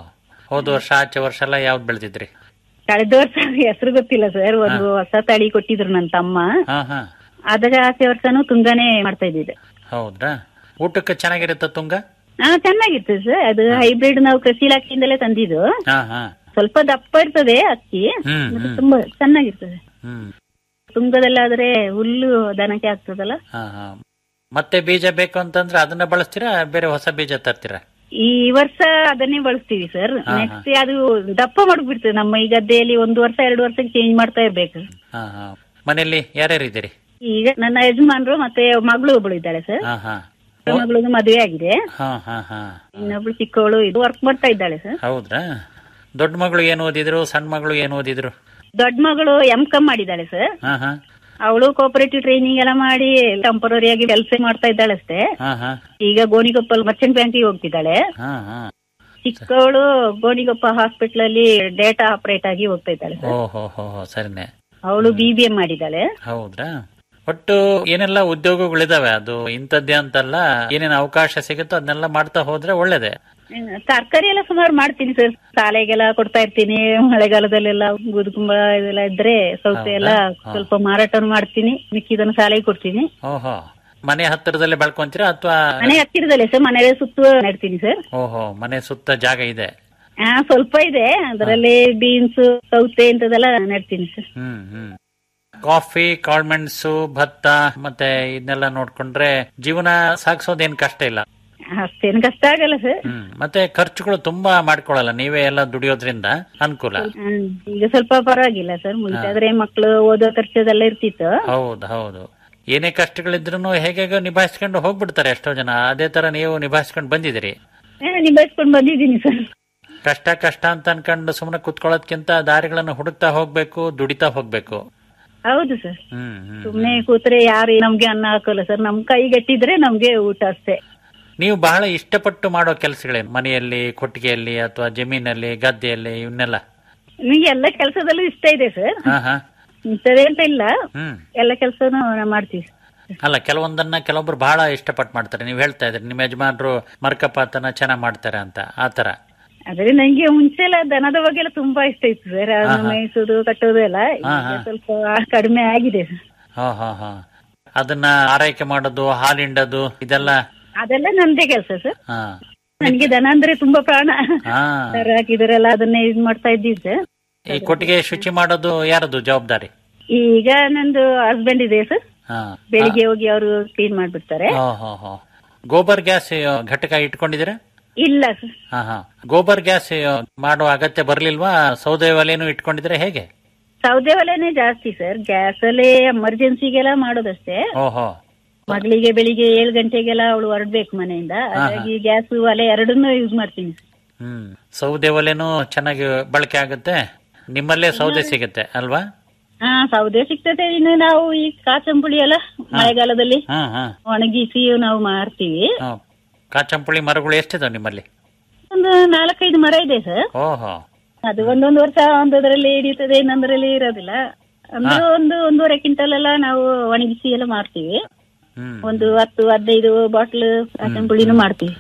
ಹೋದ ವರ್ಷ ಆಚೆ ವರ್ಷ ಎಲ್ಲ ಯಾವ್ದು ಬೆಳೆದಿದ್ರಿ ಕಳೆದ ವರ್ಷ ಹೆಸರು ಗೊತ್ತಿಲ್ಲ ಸರ್ ಒಂದು ಹೊಸ ತಳಿ ಕೊಟ್ಟಿದ್ರು ನನ್ನ ತಮ್ಮ ಹಾ ಹಾ ಅದಾಗ ಆಚೆ ವರ್ಷನೂ ತುಂಗಾನೇ ಮಾಡ್ತಾ ಇದ್ದಿದ್ದೆ ಹೌದ್ರಾ ಊಟಕ್ಕೆ ಚೆನ್ನಾಗಿರುತ್ತ ತುಂಗ ಹಾ ಚೆನ್ನಾಗಿತ್ತು ಸರ್ ಅದು ಹೈಬ್ರಿಡ್ ನಾವು ಕೃಷಿ ಇಲಾಖೆಯಿಂದಲೇ ತಂದಿದ್ದು ಹಾ ಹಾ ಸ್ವಲ್ಪ ದಪ್ಪ ಇರ್ತದೆ ಅಕ್ಕಿ ಹ್ಮ್, ಮತ್ತೆ ಹ್ಮ್. ತುಂಬಾ ಚೆನ್ನಾಗಿರ್ತದೆ ಹ್ಮ್ ತುಂಗದಲ್ಲಾದ್ರೆ ಹುಲ್ಲು ದನಕ್ಕೆ ಆಗ್ತದಲ್ಲ ಹಾ ಹಾ ಮತ್ತೆ ಬೀಜ ಬೇಕು ಅಂತಂದ್ರೆ ಅದನ್ನ ಬಳಸ್ತೀರಾ ಬೇರೆ ಹೊಸ ಬೀಜ ತರ್ತೀರಾ ಈ ವರ್ಷ ಅದನ್ನೇ ಬಳಸ್ತೀವಿ ಸರ್ ಹಾ, ನೆಕ್ಸ್ಟ್ ಅದು ದಪ್ಪ ಮಾಡ್ಬಿಡ್ತದೆ ನಮ್ಮ ಈ ಗದ್ದೆಯಲ್ಲಿ ಒಂದು ವರ್ಷ ಎರಡು ವರ್ಷಕ್ಕೆ ಚೇಂಜ್ ಮಾಡ್ತಾ ಇರ್ಬೇಕು ಹಾ ಹಾ ಮನೆಯಲ್ಲಿ ಯಾರ್ಯಾರು ಇದ್ದೀರಿ ಈಗ ನನ್ನ ಯಜಮಾನ್ರು ಮತ್ತೆ ಮಗಳು ಒಬ್ಳು ಇದ್ದಾಳೆ ಸರ್ ಹಾ ಹಾ ಮಗಳಿಗೆ ಮದುವೆ ಆಗಿದೆ ಹಾ ಹಾ ಹಾ ಇನ್ನೊಬ್ಳು ಚಿಕ್ಕವಳು ಇದು ವರ್ಕ್ ಮಾಡ್ತಾ ಇದ್ದಾಳೆ ಸರ್ ಹೌದ್ರಾ ದೊಡ್ಡ ಮಗಳು ಏನ್ ಓದಿದ್ರು ಸಣ್ಣ ಮಗಳು ಏನ್ ಓದಿದ್ರು ದೊಡ್ಡ ಮಗಳು ಎಂ ಕಮ್ ಮಾಡಿದ್ದಾಳೆ ಸರ್ ಹಾ ಹಾ ಅವಳು ಕೋಪರೇಟಿವ್ ಟ್ರೈನಿಂಗ್ ಎಲ್ಲ ಮಾಡಿ ಟೆಂಪರರಿ ಆಗಿ ಕೆಲಸ ಮಾಡ್ತಾ ಇದ್ದಾಳೆ ಅಷ್ಟೇ ಹಾ ಹಾ ಈಗ ಗೋಣಿಕೊಪ್ಪಲ್ ಮರ್ಚೆಂಟ್ ಬ್ಯಾಂಕಿಗೆ ಹೋಗ್ತಿದ್ದಾಳೆ ಹಾ ಹಾ ಚಿಕ್ಕವಳು ಗೋಣಿಗೊಪ್ಪ ಹಾಸ್ಪಿಟಲ್ ಅಲ್ಲಿ ಡೇಟಾ ಆಪರೇಟ್ ಆಗಿ ಹೋಗ್ತಾ ಇದ್ದಾಳೆ ಓ ಹೋ ಹೋ ಹೋ ಸರಿನೆ ಅವಳು ಬಿ ಬಿ ಎಂ ಮಾಡಿದ್ದಾಳೆ ಹೌದ್ರಾ ಒಟ್ಟು ಏನೆಲ್ಲ ಉದ್ಯೋಗಗಳಿದಾವೆ ಅದು ಇಂಥದ್ದೇ ಅಂತಲ್ಲ ಏನೇನು ಅವಕಾಶ ಸಿಗುತ್ತೋ ಅದನ್ನೆಲ್ಲ ಮಾಡ್ತಾ ಹೋದ್ರೆ ಒಳ್ಳೇದೇ ತರಕಾರಿ ಎಲ್ಲ ಸುಮಾರು ಮಾಡ್ತೀನಿ ಸರ್ ಶಾಲೆಗೆಲ್ಲ ಕೊಡ್ತಾ ಇರ್ತೀನಿ ಮಳೆಗಾಲದಲ್ಲೆಲ್ಲ ಗುದುಕುಂಬ ಇದೆಲ್ಲ ಇದ್ರೆ ಸೌತೆ ಎಲ್ಲ ಹೌದಾ? ಸ್ವಲ್ಪ ಮಾರಾಟ ಮಾಡ್ತೀನಿ ಮಿಕ್ಕಿದನ್ನು ಶಾಲೆಗೆ ಕೊಡ್ತೀನಿ ಓಹೋ ಮನೆ ಹತ್ತಿರದಲ್ಲೇ ಬೆಳ್ಕೊಂತೀರಾ ಅಥವಾ ಮನೆ ಹತ್ತಿರದಲ್ಲೇ ಸರ್ ಮನೆ ಸುತ್ತು ನೆಡ್ತೀನಿ ಸರ್ ಓಹೋ ಮನೆ ಸುತ್ತ ಜಾಗ ಇದೆ ಹಾ ಸ್ವಲ್ಪ ಇದೆ ಅದರಲ್ಲಿ ಬೀನ್ಸ್ ಸೌತೆ ಇಂಥದೆಲ್ಲ ನೆಡ್ತೀನಿ ಸರ್ ಹ್ಮ್ ಹ್ಮ್ ಕಾಫಿ ಕಾಳ್ಮೆಣಸು ಭತ್ತ ಮತ್ತೆ ಇದನ್ನೆಲ್ಲ ನೋಡ್ಕೊಂಡ್ರೆ ಜೀವನ ಸಾಗಿಸೋದೇನ್ ಕಷ್ಟ ಇಲ್ಲ ಅಷ್ಟೇನು ಕಷ್ಟ ಆಗಲ್ಲ ಸರ್ ಹ್ಮ್ ಮತ್ತೆ ಖರ್ಚುಗಳು ತುಂಬಾ ಮಾಡ್ಕೊಳಲ್ಲ ನೀವೇ ಎಲ್ಲ ದುಡಿಯೋದ್ರಿಂದ ಅನುಕೂಲ ಹ್ಮ್. ಈಗ ಸ್ವಲ್ಪ ಪರವಾಗಿಲ್ಲ ಸರ್ ಮುಂಚೆ ಆದ್ರೆ ಮಕ್ಕಳು ಓದೋ ಖರ್ಚದೆಲ್ಲ ಇರ್ತಿತ್ತು ಹೌದು ಹೌದು ಏನೇ ಕಷ್ಟಗಳಿದ್ರು ಹೇಗೆ ನಿಭಾಯಿಸ್ಕೊಂಡು ಹೋಗ್ಬಿಡ್ತಾರೆ ಎಷ್ಟೋ ಜನ ಅದೇ ತರ ನೀವು ನಿಭಾಯಿಸ್ಕೊಂಡು ಬಂದಿದ್ದೀರಿ ಹಾ, ನಿಭಾಯಿಸ್ಕೊಂಡು ಬಂದಿದ್ದೀನಿ ಸರ್ ಕಷ್ಟ ಕಷ್ಟ ಅಂತ ಅನ್ಕೊಂಡು ಸುಮ್ಮನೆ ಕುತ್ಕೊಳ್ಳೋದ್ಕಿಂತ ದಾರಿಗಳನ್ನು ಹುಡುಕ್ತಾ ಹೋಗ್ಬೇಕು ದುಡಿತಾ ಹೋಗ್ಬೇಕು ಹೌದು ಸರ್ ಹ್ಮ್ ಹ್ಮ್ ಸುಮ್ನೆ ಕೂತ್ರೆ ಯಾರು ನಮ್ಗೆ ಅನ್ನ ಹಾಕೋಲ್ಲ ಸರ್ ನಮ್ ಕೈ ಗಟ್ಟಿದ್ರೆ ನಮ್ಗೆ ಊಟ ಅಷ್ಟೇ ನೀವು ಬಹಳ ಇಷ್ಟಪಟ್ಟು ಮಾಡೋ ಕೆಲಸಗಳೇನು ಮನೆಯಲ್ಲಿ ಕೊಟ್ಟಿಗೆಯಲ್ಲಿ ಅಥವಾ ಜಮೀನಲ್ಲಿ ಗದ್ದೆಯಲ್ಲಿ ಇವನ್ನೆಲ್ಲ ನಿಮ್ಗೆ ಎಲ್ಲ ಕೆಲಸದಲ್ಲೂ ಇಷ್ಟ ಇದೆ ಸರ್ ಹಾ ಹಾ ಇಂಥದೇ ಅಂತ ಇಲ್ಲ ಹ್ಮ್ ಎಲ್ಲ ಕೆಲಸನೂ ಮಾಡ್ತೀವಿ ಅಲ್ಲ ಕೆಲವೊಂದನ್ನ ಕೆಲವೊಬ್ರು ಬಹಳ ಇಷ್ಟಪಟ್ಟು ಮಾಡ್ತಾರೆ ನೀವು ಹೇಳ್ತಾ ಇದ್ರಿ ನಿಮ್ಮ ಯಜಮಾನ್ರು ಮರ್ಕಪಾತನ ಚೆನ್ನಾಗ್ ಮಾಡ್ತಾರೆ ಅಂತ ಆತರ ಆದ್ರೆ ನಂಗೆ ಮುಂಚೆ ಎಲ್ಲ ದನದ ಬಗ್ಗೆ ಎಲ್ಲ ತುಂಬಾ ಇಷ್ಟ ಇತ್ತು ಸರ್ ಅದನ್ನ ಮೇಯಿಸೋದು ಕಟ್ಟೋದು ಎಲ್ಲ ಹಾ, ಈಗ ಹಾ. ಸ್ವಲ್ಪ ಕಡಿಮೆ ಆಗಿದೆ ಸರ್ ಹಾ ಹಾ ಹಾ ಅದನ್ನ ಆರೈಕೆ ಮಾಡೋದು ಹಾಲಿಂಡದು ಇದೆಲ್ಲ ಅದೆಲ್ಲ ನಂದೇ ಕೆಲಸ ಸರ್ ಹಾ ನನ್ಗೆ ದನ ಅಂದ್ರೆ ತುಂಬಾ ಪ್ರಾಣ ಹಾ ದರ ಹಾಕಿದರೆಲ್ಲ ಅದನ್ನೇ ಇದ್ ಮಾಡ್ತಾ ಇದ್ದೀವಿ ಸರ್ ಈ ಕೊಟ್ಟಿಗೆ ಶುಚಿ ಮಾಡೋದು ಯಾರದು ಜವಾಬ್ದಾರಿ ಈಗ ನಂದು ಹಸ್ಬೆಂಡ್ ಇದೆ ಸರ್ ಹಾ ಬೆಳಿಗ್ಗೆ ಹೋಗಿ ಅವರು ಕ್ಲೀನ್ ಮಾಡ್ಬಿಡ್ತಾರೆ ಹೋ ಹೋ ಹೋ ಗೋಬರ್ ಗ್ಯಾಸ್ ಘಟಕ ಇಟ್ಕೊಂಡಿದ್ದೀರಾ ಇಲ್ಲ ಸರ್ ಹಾ ಹಾ ಗೋಬರ್ ಗ್ಯಾಸ್ ಮಾಡುವ ಅಗತ್ಯ ಬರ್ಲಿಲ್ವಾ ಸೌದೆ ಒಲೆನೂ ಇಟ್ಕೊಂಡಿದ್ರೆ ಹೇಗೆ ಸೌದೆ ಒಲೆನೇ ಜಾಸ್ತಿ ಸರ್ ಗ್ಯಾಸ್ ಅಲ್ಲೇ ಎಮರ್ಜೆನ್ಸಿಗೆಲ್ಲ ಮಾಡೋದಷ್ಟೇ ಓಹೋ ಮಗಳಿಗೆ ಬೆಳಿಗ್ಗೆ ಏಳು ಗಂಟೆಗೆಲ್ಲ ಅವಳು ಹೊರಡ್ಬೇಕು ಮನೆಯಿಂದ ಹಾಗಾಗಿ ಗ್ಯಾಸ್ ಒಲೆ ಎರಡನ್ನೂ ಯೂಸ್ ಮಾಡ್ತೀನಿ ಹ್ಮ್ ಸೌದೆ ಒಲೆನೂ ಚೆನ್ನಾಗಿ ಬಳಕೆ ಆಗುತ್ತೆ ನಿಮ್ಮಲ್ಲೇ ಸೌದೆ ಸಿಗುತ್ತೆ ಅಲ್ವಾ ಹಾ ಸೌದೆ ಸಿಗ್ತದೆ ಇನ್ನು ನಾವು ಈ ಕಾಚಂಪುಳಿ ಎಲ್ಲ ಮಳೆಗಾಲದಲ್ಲಿ ಹಾ ಹಾ ಒಣಗಿಸಿ ನಾವು ಮಾರ್ತೀವಿ ಹಾ. ಕಾಚಂಪುಳಿ ಮರಗಳು ಎಷ್ಟಿದಾವೆ ನಿಮ್ಮಲ್ಲಿ ಒಂದು ನಾಲ್ಕೈದು ಮರ ಇದೆ ಸರ್ ಓಹೋ ಅದು ಒಂದೊಂದು ವರ್ಷ ಒಂದೊಂದರಲ್ಲಿ ಹಿಡಿತದೆ ಇನ್ನೊಂದರಲ್ಲಿ ಇರೋದಿಲ್ಲ ಅಂದ್ರೆ ಒಂದು ಒಂದೂವರೆ ಕ್ವಿಂಟಲ್ ಎಲ್ಲ ನಾವು ಒಣಗಿಸಿ ಎಲ್ಲ ಮಾರ್ತೀವಿ ಹ್ಮ್ ಒಂದು ಹತ್ತು ಹದಿನೈದು ಬಾಟ್ಲ್ ಕಾಚಂಪುಳಿನೂ ಮಾಡ್ತೀವಿ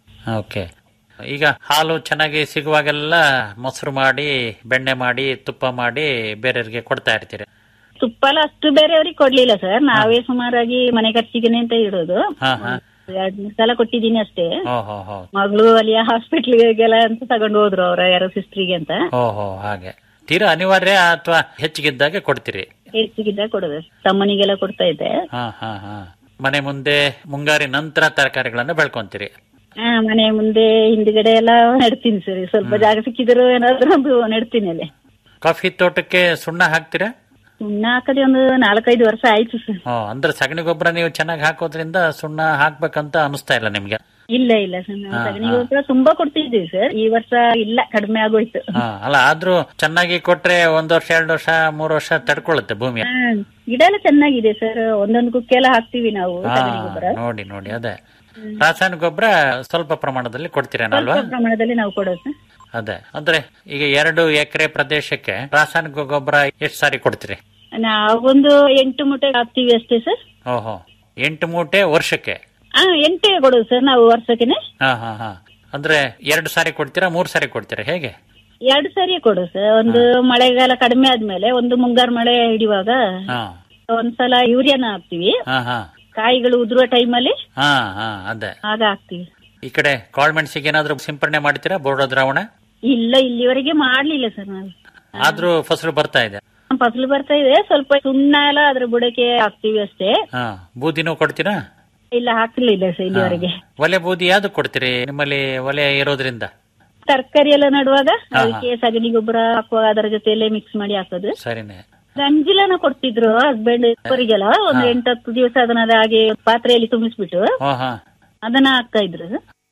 ಓಕೆ ಈಗ ಹಾಲು ಚೆನ್ನಾಗಿ ಸಿಗುವಾಗೆಲ್ಲ ಮೊಸರು ಮಾಡಿ ಬೆಣ್ಣೆ ಮಾಡಿ ತುಪ್ಪ ಮಾಡಿ ಬೇರೆಯವ್ರಿಗೆ ಕೊಡ್ತಾ ಇರ್ತೀರಿ ತುಪ್ಪ ಎಲ್ಲ ಅಷ್ಟು ಬೇರೆಯವ್ರಿಗೆ ಕೊಡ್ಲಿಲ್ಲ ಸರ್ ನಾವೇ ಸುಮಾರಾಗಿ ಮನೆ ಖರ್ಚಿಗೆನೆ ಅಂತ ಇಡೋದು ಹಾ ಹಾ ಎರಡ್ ಮೂರ್ ಸಲ ಕೊಟ್ಟಿದ್ದೀನಿ ಅಷ್ಟೇ ಓಹೋ ಹೋ ಮಗಳು ಅಲ್ಲಿ ಹಾಸ್ಪಿಟ್ಲಿಗೆಲ್ಲ ಅಂತ ತಗೊಂಡು ಹೋದ್ರು ಅವ್ರ ಯಾರೋ ಸಿಸ್ಟ್ರಿಗೆ ಅಂತ ಓಹೋ ಹಾಗೆ ತೀರಾ ಅನಿವಾರ್ಯ ಅಥವಾ ಹೆಚ್ಚಿಗಿದ್ದಾಗ ಕೊಡ್ತೀರಿ ಹೆಚ್ಚಿಗಿದ್ದ ಕೊಡೋದು ತಮ್ಮನಿಗೆಲ್ಲ ಕೊಡ್ತಾ ಇದ್ದೆ ಹಾ ಹಾ ಹಾ ಮನೆ ಮುಂದೆ ಮುಂಗಾರಿ ನಂತರ ತರಕಾರಿಗಳನ್ನ ಬೆಳ್ಕೊಂತೀರಿ ಹಾ ಮನೆ ಮುಂದೆ ಹಿಂದ್ಗಡೆ ಎಲ್ಲ ನೆಡ್ತೀನಿ ಸರ್ ಸ್ವಲ್ಪ ಜಾಗ ಸಿಕ್ಕಿದ್ರು ಏನಾದ್ರು ಒಂದು ನೆಡ್ತೀನಿ ಅಲ್ಲಿ ಕಾಫಿ ತೋಟಕ್ಕೆ ಸುಣ್ಣ ಹಾಕ್ತೀರಾ ಸುಣ್ಣ ಹಾಕದೆ ಒಂದು ನಾಲ್ಕೈದು ವರ್ಷ ಆಯ್ತು ಸರ್ ಓ ಅಂದ್ರೆ ಸಗಣಿ ಗೊಬ್ಬರ ನೀವು ಚೆನ್ನಾಗಿ ಹಾಕೋದ್ರಿಂದ ಸುಣ್ಣ ಹಾಕ್ಬೇಕಂತ ಅನಿಸ್ತಾ ಇಲ್ಲ ನಿಮ್ಗೆ ಇಲ್ಲ ಇಲ್ಲ ಸರ್ ನಾವು ಸಗಣಿ ಗೊಬ್ಬರ ತುಂಬಾ ಕೊಡ್ತಿದ್ದೀವಿ ಸರ್ ಈ ವರ್ಷ ಇಲ್ಲ ಕಡಿಮೆ ಆಗೋಯ್ತು ಹಾ ಅಲ್ಲ ಆದ್ರೂ ಚೆನ್ನಾಗಿ ಕೊಟ್ರೆ ಒಂದ್ ವರ್ಷ ಎರಡು ವರ್ಷ ಮೂರು ವರ್ಷ ತಡ್ಕೊಳ್ಳುತ್ತೆ ಭೂಮಿ ಹಾ, ಗಿಡ ಎಲ್ಲ ಚೆನ್ನಾಗಿದೆ ಸರ್ ಒಂದೊಂದು ಕುಕ್ಕೆ ಎಲ್ಲ ಹಾಕ್ತಿವಿ ನಾವು ಹಾ ಸಗಣಿ ಗೊಬ್ಬರ ನೋಡಿ ನೋಡಿ ಅದೇ ರಾಸಾಯನಿಕ ಗೊಬ್ಬರ ಸ್ವಲ್ಪ ಪ್ರಮಾಣದಲ್ಲಿ ಕೊಡ್ತೀರೇನಲ್ವಾ ಸ್ವಲ್ಪ ಪ್ರಮಾಣದಲ್ಲಿ ನಾವು ಕೊಡೋದು ಸರ್ ಅದೇ ಅಂದ್ರೆ ಈಗ ಎರಡು ಎಕರೆ ಪ್ರದೇಶಕ್ಕೆ ರಾಸಾಯನಿಕ ಗೊಬ್ಬರ ಎಷ್ಟು ಸಾರಿ ಕೊಡ್ತೀರಿ ನಾವೊಂದು ಎಂಟು ಮೂಟೆ ಹಾಕ್ತಿವಿ ಅಷ್ಟೇ ಸರ್ ಓಹೋ ಎಂಟು ಮೂಟೆ ವರ್ಷಕ್ಕೆ ಹಾ ಎಂಟೇ ಕೊಡೋದು ಸರ್ ನಾವು ವರ್ಷಕ್ಕೆನೆ ಹಾ ಹಾ ಹಾ ಅಂದ್ರೆ ಎರಡು ಸಾರಿ ಕೊಡ್ತೀರಾ ಮೂರ್ ಸಾರಿ ಕೊಡ್ತೀರಾ ಹೇಗೆ ಎರಡು ಸರಿ ಕೊಡು ಸರ್ ಒಂದು ಮಳೆಗಾಲ ಕಡಿಮೆ ಆದ್ಮೇಲೆ ಒಂದು ಮುಂಗಾರು ಮಳೆ ಹಿಡಿಯುವಾಗ ಹಾ ಒಂದ್ಸಲ ಯೂರಿಯಾನ ಹಾಕ್ತಿವಿ ಹಾ ಹಾ ಕಾಯಿಗಳು ಉದುರುವ ಟೈಮಲ್ಲಿ ಹಾ ಹಾ ಅದೇ ಆಗ ಹಾಕ್ತಿವಿ ಈ ಕಡೆ ಕಾಳ್ಮೆಣಸಿಗೆ ಏನಾದ್ರೂ ಸಿಂಪರಣೆ ಮಾಡ್ತೀರಾ ಬೋರ್ಡೋ ದ್ರಾವಣ ಇಲ್ಲ ಇಲ್ಲಿವರೆಗೆ ಮಾಡ್ಲಿಲ್ಲ ಸರ್ ನಾವು ಆದ್ರೂ ಫಸಲು ಬರ್ತಾ ಇದೆ ಫಸಲು ಬರ್ತಾ ಇದೆ ಸ್ವಲ್ಪ ಸುಣ್ಣ ಎಲ್ಲ ಅದ್ರ ಬುಡಕ್ಕೆ ಹಾಕ್ತಿವಿ ಅಷ್ಟೇ ಹಾ ಬೂದಿನೂ ಕೊಡ್ತೀರಾ ಇಲ್ಲ ಹಾಕ್ಲಿಲ್ಲ ಸರ್ ಇಲ್ಲಿವರೆಗೆ ಒಲೆ ಬೂದಿ ಯಾವ್ದು ಕೊಡ್ತೀರಿ ನಿಮ್ಮಲ್ಲಿ ಒಲೆ ಇರೋದ್ರಿಂದ ತರಕಾರಿ ಎಲ್ಲ ನಡುವಾಗ ಅದಕ್ಕೆ ಸಗಣಿ ಗೊಬ್ಬರ ಹಾಕುವಾಗ ಅದರ ಜೊತೆಲೆ ಮಿಕ್ಸ್ ಮಾಡಿ ಹಾಕೋದು ಸರಿನೇ ಗಂಜಿಲನ ಕೊಡ್ತಿದ್ರು ಹಸ್ಬೆಂಡ್ ಅವರಿಗೆಲ್ಲ ಒಂದು ಎಂಟತ್ತು ದಿವಸ ಅದನ್ನ ಹಾಗೆ ಪಾತ್ರೆಯಲ್ಲಿ ತುಂಬಿಸ್ಬಿಟ್ಟು ಹಾ ಹಾ ಅದನ್ನ ಹಾಕ್ತಾ ಇದ್ರು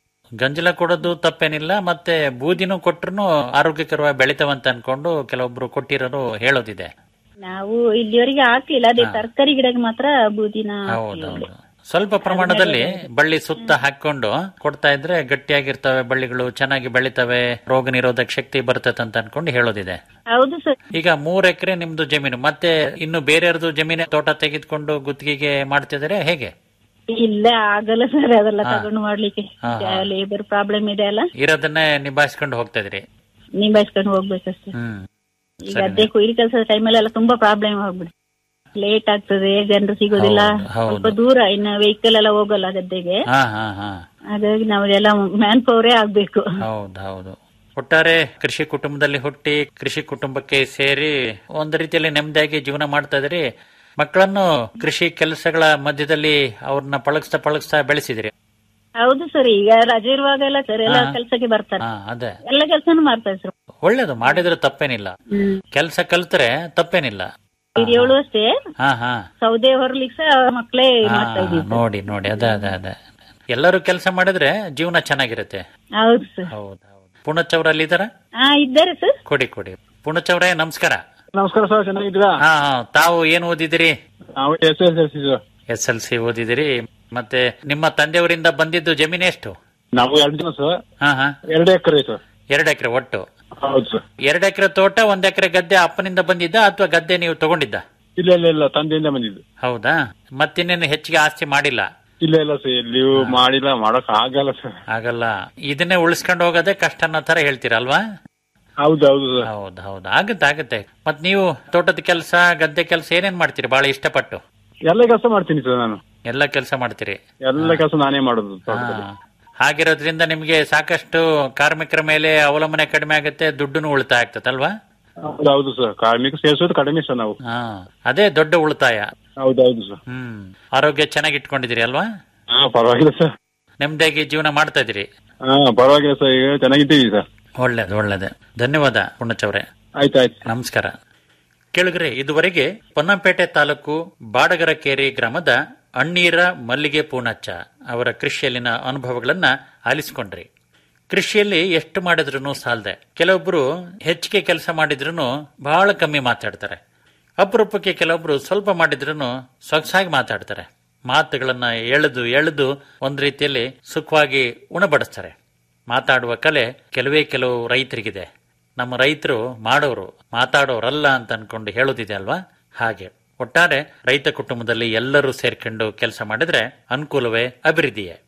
ಗಂಜಲ ಕೊಡೋದು ತಪ್ಪೇನಿಲ್ಲ ಮತ್ತೆ ಬೂದಿನೂ ಕೊಟ್ರು ಆರೋಗ್ಯಕರವಾಗಿ ಬೆಳಿತಾವಂತ ಅನ್ಕೊಂಡು ಕೆಲವೊಬ್ರು ಕೊಟ್ಟಿರೋರು ಹೇಳೋದಿದೆ ನಾವು ಇಲ್ಲಿವರೆಗೆ ಹಾಕ್ಲಿಲ್ಲ ಅದೇ ತರಕಾರಿ ಗಿಡಕ್ಕೆ ಮಾತ್ರ ಬೂದಿನ ಹೌದೌದು ಸ್ವಲ್ಪ ಪ್ರಮಾಣದಲ್ಲಿ ಬಳ್ಳಿ ಸುತ್ತ ಹಾಕೊಂಡು ಕೊಡ್ತಾ ಇದ್ರೆ ಗಟ್ಟಿಯಾಗಿರ್ತವೆ ಬಳ್ಳಿಗಳು ಚೆನ್ನಾಗಿ ಬೆಳಿತವೆ ರೋಗ ನಿರೋಧಕ ಶಕ್ತಿ ಬರ್ತದೆ ಅಂತ ಅನ್ಕೊಂಡು ಹೇಳೋದಿದೆ ಹೌದು ಸರ್ ಈಗ ಮೂರ್ ಎಕರೆ ನಿಮ್ದು ಜಮೀನು ಮತ್ತೆ ಇನ್ನು ಬೇರೆಯವ್ರದ್ದು ಜಮೀನು ತೋಟ ತೆಗೆದುಕೊಂಡು ಗುತ್ತಿಗೆಗೆ ಮಾಡ್ತಿದ್ದಾರೆ ಹೇಗೆ ಇಲ್ಲ ಆಗಲ್ಲ ಸರ್ ಅದೆಲ್ಲ ತಗೊಂಡು ಮಾಡ್ಲಿಕ್ಕೆ ಹಾ, ಹಾ. ಲೇಬರ್ ಪ್ರಾಬ್ಲಮ್ ಇದೆ ಅಲ್ಲ ಇರೋದನ್ನೇ ನಿಭಾಯಿಸ್ಕೊಂಡು ಹೋಗ್ತಾ ಇದ್ರಿ ನಿಭಾಯಿಸ್ಕೊಂಡು ಹೋಗ್ಬೇಕಷ್ಟೇ ಹ್ಮ್ ಈಗ ಅದೇ ಕೊಯ್ಲು ಕೆಲಸದ ಟೈಮಲ್ಲೆಲ್ಲ ತುಂಬಾ ಪ್ರಾಬ್ಲಮ್ ಆಗ್ಬಿಡುತ್ತೆ ಲೇಟ್ ಆಗ್ತದೆ ಜನರು ಸಿಗೋದಿಲ್ಲ ಹೌದು, ಹೌದು. ಸ್ವಲ್ಪ ದೂರ ಇನ್ನು ವೆಹಿಕಲ್ ಎಲ್ಲ ಹೋಗಲ್ಲ ಗದ್ದೆಗೆ ಹಾ ಹಾ ಹಾ ಹಾಗಾಗಿ ನಾವೆಲ್ಲ ಮ್ಯಾನ್ ಪವರೇ ಆಗ್ಬೇಕು ಹೌದು ಹೌದು ಒಟ್ಟಾರೆ ಕೃಷಿ ಕುಟುಂಬದಲ್ಲಿ ಹುಟ್ಟಿ ಕೃಷಿ ಕುಟುಂಬಕ್ಕೆ ಸೇರಿ ಒಂದು ರೀತಿಯಲ್ಲಿ ನೆಮ್ಮದಿಯಾಗಿ ಜೀವನ ಮಾಡ್ತಾ ಇದ್ರಿ ಮಕ್ಕಳನ್ನು ಕೃಷಿ ಕೆಲಸಗಳ ಮಧ್ಯದಲ್ಲಿ ಅವ್ರನ್ನ ಪಳಗಿಸ್ತಾ ಪಳಗಿಸ್ತಾ ಬೆಳೆಸಿದ್ರಿ ಹೌದು ಸರ್ ಈಗ ರಜೆ ಇರುವಾಗೆಲ್ಲ ಸರ್ ಎಲ್ಲ ಕೆಲ್ಸಕ್ಕೆ ಬರ್ತಾರೆ ಹಾ ಅದೇ ಎಲ್ಲ ಕೆಲಸನೂ ಮಾಡ್ತಾರೆ ಸರ್ ಒಳ್ಳೇದು ಮಾಡಿದ್ರೆ ತಪ್ಪೇನಿಲ್ಲ ಕೆಲಸ ಕಲ್ತ್ರೆ ತಪ್ಪೇನಿಲ್ಲ ಹಿರಿಯೋಳು ಅಷ್ಟೇ ಹಾ ಹಾ ಸೌದೆ ಹೊರಲಿಕ್ಕೆ ಸಹ ಮಕ್ಕಳೇ ಹಾ, ಮಾಡ್ತಾ ಇದ್ದೀವಿ ನೋಡಿ ನೋಡಿ ಅದೇ ಅದೇ ಅದೇ ಎಲ್ಲರೂ ಕೆಲಸ ಮಾಡಿದ್ರೆ ಜೀವನ ಚೆನ್ನಾಗಿರುತ್ತೆ ಹೌದು ಸರ್ ಹೌದು ಹೌದು ಪುಣಚ್ ಅವ್ರು ಅಲ್ಲಿದ್ದಾರ ಹಾ ಇದ್ದಾರೆ ಸರ್ ಕೊಡಿ ಕೊಡಿ ಪುಣಚ್ ಅವರೇ ನಮಸ್ಕಾರ ನಮಸ್ಕಾರ ಸರ್ ಚೆನ್ನಾಗಿದ್ದೀರಾ ಹಾ ಹಾ ತಾವು ಏನು ಓದಿದಿರಿ ನಾವು S S L C sir S L C ಓದಿದಿರಿ ಮತ್ತೆ ನಿಮ್ಮ ತಂದೆಯವರಿಂದ ಬಂದಿದ್ದು ಜಮೀನು ಎಷ್ಟು ನಾವು ಎರಡು ಜನ ಸರ್ ಹಾ ಹಾ ಎರಡು ಎಕರೆ ಸರ್ ಎರಡು ಎಕರೆ ಒಟ್ಟು ಹೌದು ಸರ್ ಎರಡು ಎಕರೆ ತೋಟ ಒಂದ್ ಎಕರೆ ಗದ್ದೆ ಅಪ್ಪನಿಂದ ಬಂದಿದ್ದ ಅಥವಾ ಗದ್ದೆ ನೀವು ತಗೊಂಡಿದ್ದ ಇಲ್ಲ ಇಲ್ಲ ಇಲ್ಲ ತಂದೆಯಿಂದ ಬಂದಿದ್ದು ಹೌದಾ ಮತ್ತಿನ್ನೇನು ಹೆಚ್ಚಿಗೆ ಆಸ್ತಿ ಮಾಡಿಲ್ಲ ಇಲ್ಲ ಇಲ್ಲ ಸರ್ ಎಲ್ಲಿಯೂ ಮಾಡಿಲ್ಲ ಮಾಡಕ್ ಆಗಲ್ಲ ಸರ್ ಆಗಲ್ಲ ಇದನ್ನೇ ಉಳಿಸ್ಕೊಂಡು ಹೋಗೋದೇ ಕಷ್ಟ ಅನ್ನೋ ತರ ಹೇಳ್ತೀರಲ್ವಾ ಹೌದು ಹೌದು ಸರ್ ಹೌದು ಹೌದು ಆಗತ್ತೆ ಆಗತ್ತೆ ಮತ್ ನೀವು ತೋಟದ ಕೆಲಸ ಗದ್ದೆ ಕೆಲಸ ಏನೇನ್ ಮಾಡ್ತೀರಿ ಬಹಳ ಇಷ್ಟಪಟ್ಟು ಎಲ್ಲ ಕೆಲಸ ಮಾಡ್ತೀನಿ ಸರ್ ನಾನು ಎಲ್ಲ ಕೆಲಸ ಮಾಡ್ತೀರಿ ಎಲ್ಲ ಕೆಲಸ ನಾನೇ ಮಾಡೋದು ಹಾ. ತೋಟದಲ್ಲಿ. ಹಾಗಿರೋದ್ರಿಂದ ನಿಮ್ಗೆ ಸಾಕಷ್ಟು ಕಾರ್ಮಿಕರ ಮೇಲೆ ಅವಲಂಬನೆ ಕಡಿಮೆ ಆಗುತ್ತೆ ದುಡ್ಡುನು ಉಳಿತಾಯ ಆಗ್ತದಲ್ವಾ ಹೌದು ಹೌದು ಸರ್ ಕಾರ್ಮಿಕ ಸೇರಿಸೋದು ಕಡಿಮೆ ಸರ್ ನಾವು ಹಾ ಅದೇ ದೊಡ್ಡ ಉಳಿತಾಯ ಹೌದು ಹೌದು ಸರ್ ಹ್ಮ್ ಆರೋಗ್ಯ ಚೆನ್ನಾಗಿ ಇಟ್ಕೊಂಡಿದ್ದೀರಿ ಅಲ್ವಾ ಹಾ ಪರವಾಗಿಲ್ಲ ಸರ್ ನೆಮ್ಮದಿಯಾಗಿ ಜೀವನ ಮಾಡ್ತಾ ಇದ್ದೀರಿ ಹಾ ಪರವಾಗಿಲ್ಲ ಸರ್ ಈಗ ಚೆನ್ನಾಗಿದ್ದೀವಿ ಸರ್ ಒಳ್ಳೇದು ಒಳ್ಳೇದು ಧನ್ಯವಾದ ಪುಣ್ಣಚವ್ರೆ ಆಯ್ತು ಆಯ್ತು ನಮಸ್ಕಾರ ಕೆಳಗರೆ ಇದುವರೆಗೆ ಪೊನ್ನಂಪೇಟೆ ತಾಲೂಕು ಬಾಡಗರಕೇರಿ ಗ್ರಾಮದ ಅಣ್ಣೀರ ಮಲ್ಲಿಗೆ ಪೂಣಚ್ಚ ಅವರ ಕೃಷಿಯಲ್ಲಿನ ಅನುಭವಗಳನ್ನ ಆಲಿಸಿಕೊಂಡ್ರಿ ಕೃಷಿಯಲ್ಲಿ ಎಷ್ಟು ಮಾಡಿದ್ರು ಸಾಲದೆ ಕೆಲವೊಬ್ರು ಹೆಚ್ಚಿಗೆ ಕೆಲಸ ಮಾಡಿದ್ರು ಬಹಳ ಕಮ್ಮಿ ಮಾತಾಡ್ತಾರೆ ಅಪರೂಪಕ್ಕೆ ಕೆಲವೊಬ್ರು ಸ್ವಲ್ಪ ಮಾಡಿದ್ರು ಸೊಗಸಾಗಿ ಮಾತಾಡ್ತಾರೆ ಮಾತುಗಳನ್ನ ಎಳೆದು ಎಳೆದು ಒಂದ್ ರೀತಿಯಲ್ಲಿ ಸುಖವಾಗಿ ಉಣಬಡಿಸ್ತಾರೆ ಮಾತಾಡುವ ಕಲೆ ಕೆಲವೇ ಕೆಲವು ರೈತರಿಗಿದೆ ನಮ್ಮ ರೈತರು ಮಾಡೋರು ಮಾತಾಡೋರಲ್ಲ ಅಂತ ಅನ್ಕೊಂಡು ಹೇಳೋದಿದೆ ಅಲ್ವಾ ಹಾಗೆ ಒಟ್ಟಾರೆ ರೈತ ಕುಟುಂಬದಲ್ಲಿ ಎಲ್ಲರೂ ಸೇರ್ಕೊಂಡು ಕೆಲಸ ಮಾಡಿದ್ರೆ ಅನುಕೂಲವೇ ಅಭಿವೃದ್ಧಿಯೇ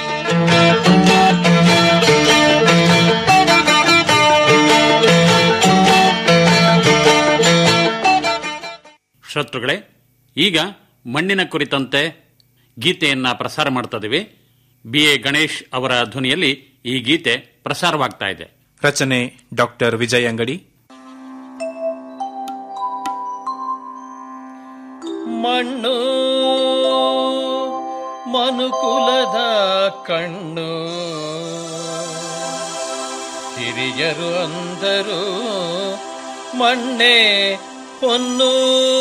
ಶ್ರೋತೃಗಳೇ ಈಗ ಮಣ್ಣಿನ ಕುರಿತಂತೆ ಗೀತೆಯನ್ನ ಪ್ರಸಾರ ಮಾಡ್ತಾ ಇದೀವಿ ಬಿ ಎ ಗಣೇಶ್ ಅವರ ಧ್ವನಿಯಲ್ಲಿ ಈ ಗೀತೆ ಪ್ರಸಾರವಾಗ್ತಾ ಇದೆ ರಚನೆ ಡಾಕ್ಟರ್ ವಿಜಯ್ ಅಂಗಡಿ ಮಣ್ಣು ಮನುಕುಲದ ಕಣ್ಣು ಹಿರಿಯರು ಅಂದರು ಮಣ್ಣೆ ಹೊನ್ನು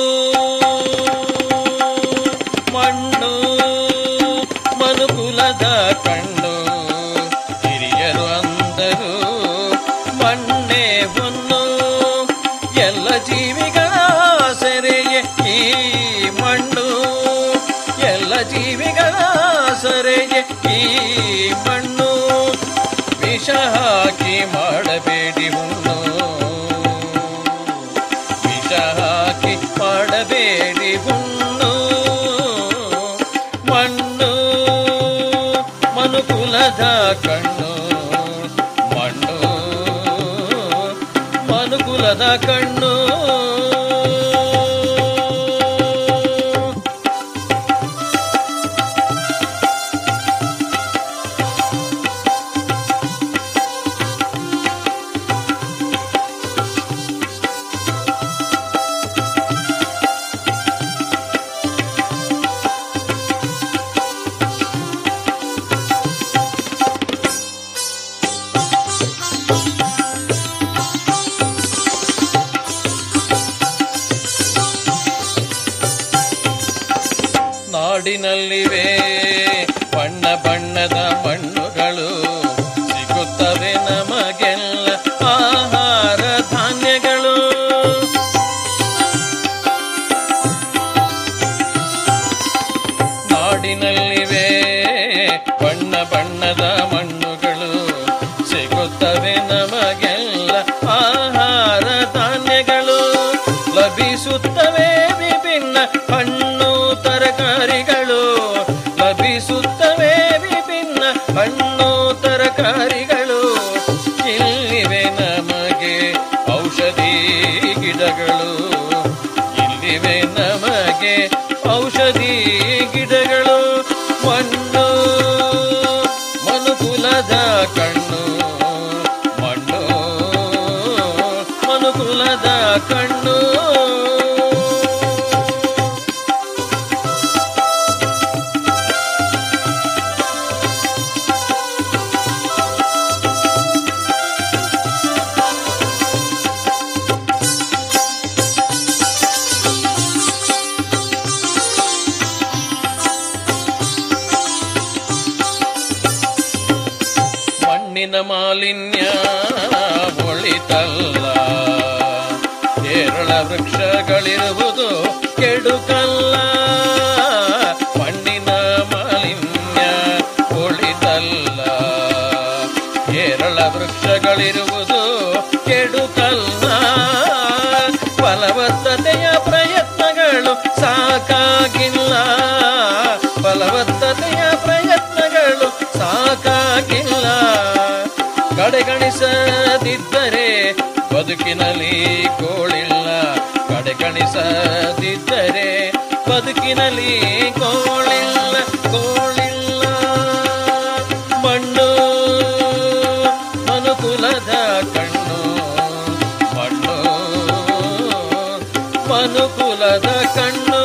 ಮಣ್ಣು ಮನುಕುಲದ ಕಣ್ಣು ಹಿರಿಯರು ಅಂದರು ಮಣ್ಣೆ ಹೊನ್ನು ಎಲ್ಲ ಜೀವಿಗಳ ಸೆರೆಯೇ ಈ ಮಣ್ಣು ಎಲ್ಲ ಜೀವಿಗಳ ಸೆರೆಯೇ ಈ ಮಣ್ಣು ವಿಷ ಹಾಕಿ ಮಾಡಬೇಡಿ ಹುಣ್ಣು ವಿಷ ಹಾಕಿ ಮಾಡಬೇಡಿ ಹುಣ್ಣು ಮಣ್ಣು ಮನುಕುಲದ ಕಣ್ಣು ಮನುಕುಲದ ಕಣ್ಣು ನಾಡಿನಲ್ಲಿವೆ ಬಣ್ಣ ಬಣ್ಣದ ಮಣ್ಣುಗಳು ಸಿಗುತ್ತವೆ ನಮಗೆಲ್ಲ ಆಹಾರ ಧಾನ್ಯಗಳು ನಾಡಿನಲ್ಲಿವೆ ಬಣ್ಣ ಬಣ್ಣದ ಮಣ್ಣುಗಳು ಸಿಗುತ್ತವೆ ನಮಗೆಲ್ಲ ಆಹಾರ ಧಾನ್ಯಗಳು ಲಭಿಸುತ್ತವೆ ವಿಭಿನ್ನ ಹಣ್ಣು ತರಕಾರಿಗಳು ಲಭಿಸುತ್ತವೆ ವಿಭಿನ್ನ ಹಣ್ಣು ತರಕಾರಿಗಳು ಇಲ್ಲಿವೆ ನಮಗೆ ಔಷಧಿ ಗಿಡಗಳು ಇಲ್ಲಿವೆ ನಮಗೆ ಔಷಧಿ ಗಿಡಗಳು ಮಣ್ಣು ಮನುಕುಲದ ಕಣ್ಣು ಮಣ್ಣು ಮನುಕುಲದ ಕಣ್ಣು ಮಣ್ಣಿನ ಮಾಲಿನ್ಯ ಒಳಿತಲ್ಲ ಕೇರಳ ವೃಕ್ಷಗಳಿರುವುದು ಕೆಡುಕಲ್ಲ ಮಣ್ಣಿನ ಮಾಲಿನ್ಯ ಒಳಿತಲ್ಲ ಕೇರಳ ವೃಕ್ಷಗಳಿರುವುದು ಕೆಡುಕಲ್ಲ ಫಲವತ್ತತೆಯ ಪ್ರಯತ್ನಗಳು ಸಾಕಾಗಿಲ್ಲ ಫಲವತ್ತತೆಯ ಪ್ರಯತ್ನಗಳು ಸಾಕಾಗಿಲ್ಲ ಕಡೆಗಣಿಸದಿದ್ದರೆ ಬದುಕಿನಲ್ಲಿ ಗೋಳಿಲ್ಲ ಕಡೆಗಣಿಸದಿದ್ದರೆ ಬದುಕಿನಲ್ಲಿ ಗೋಳಿಲ್ಲ ಗೋಳಿಲ್ಲ ಮಣ್ಣು ಮನುಕುಲದ ಕಣ್ಣು ಮಣ್ಣು ಮನುಕುಲದ ಕಣ್ಣು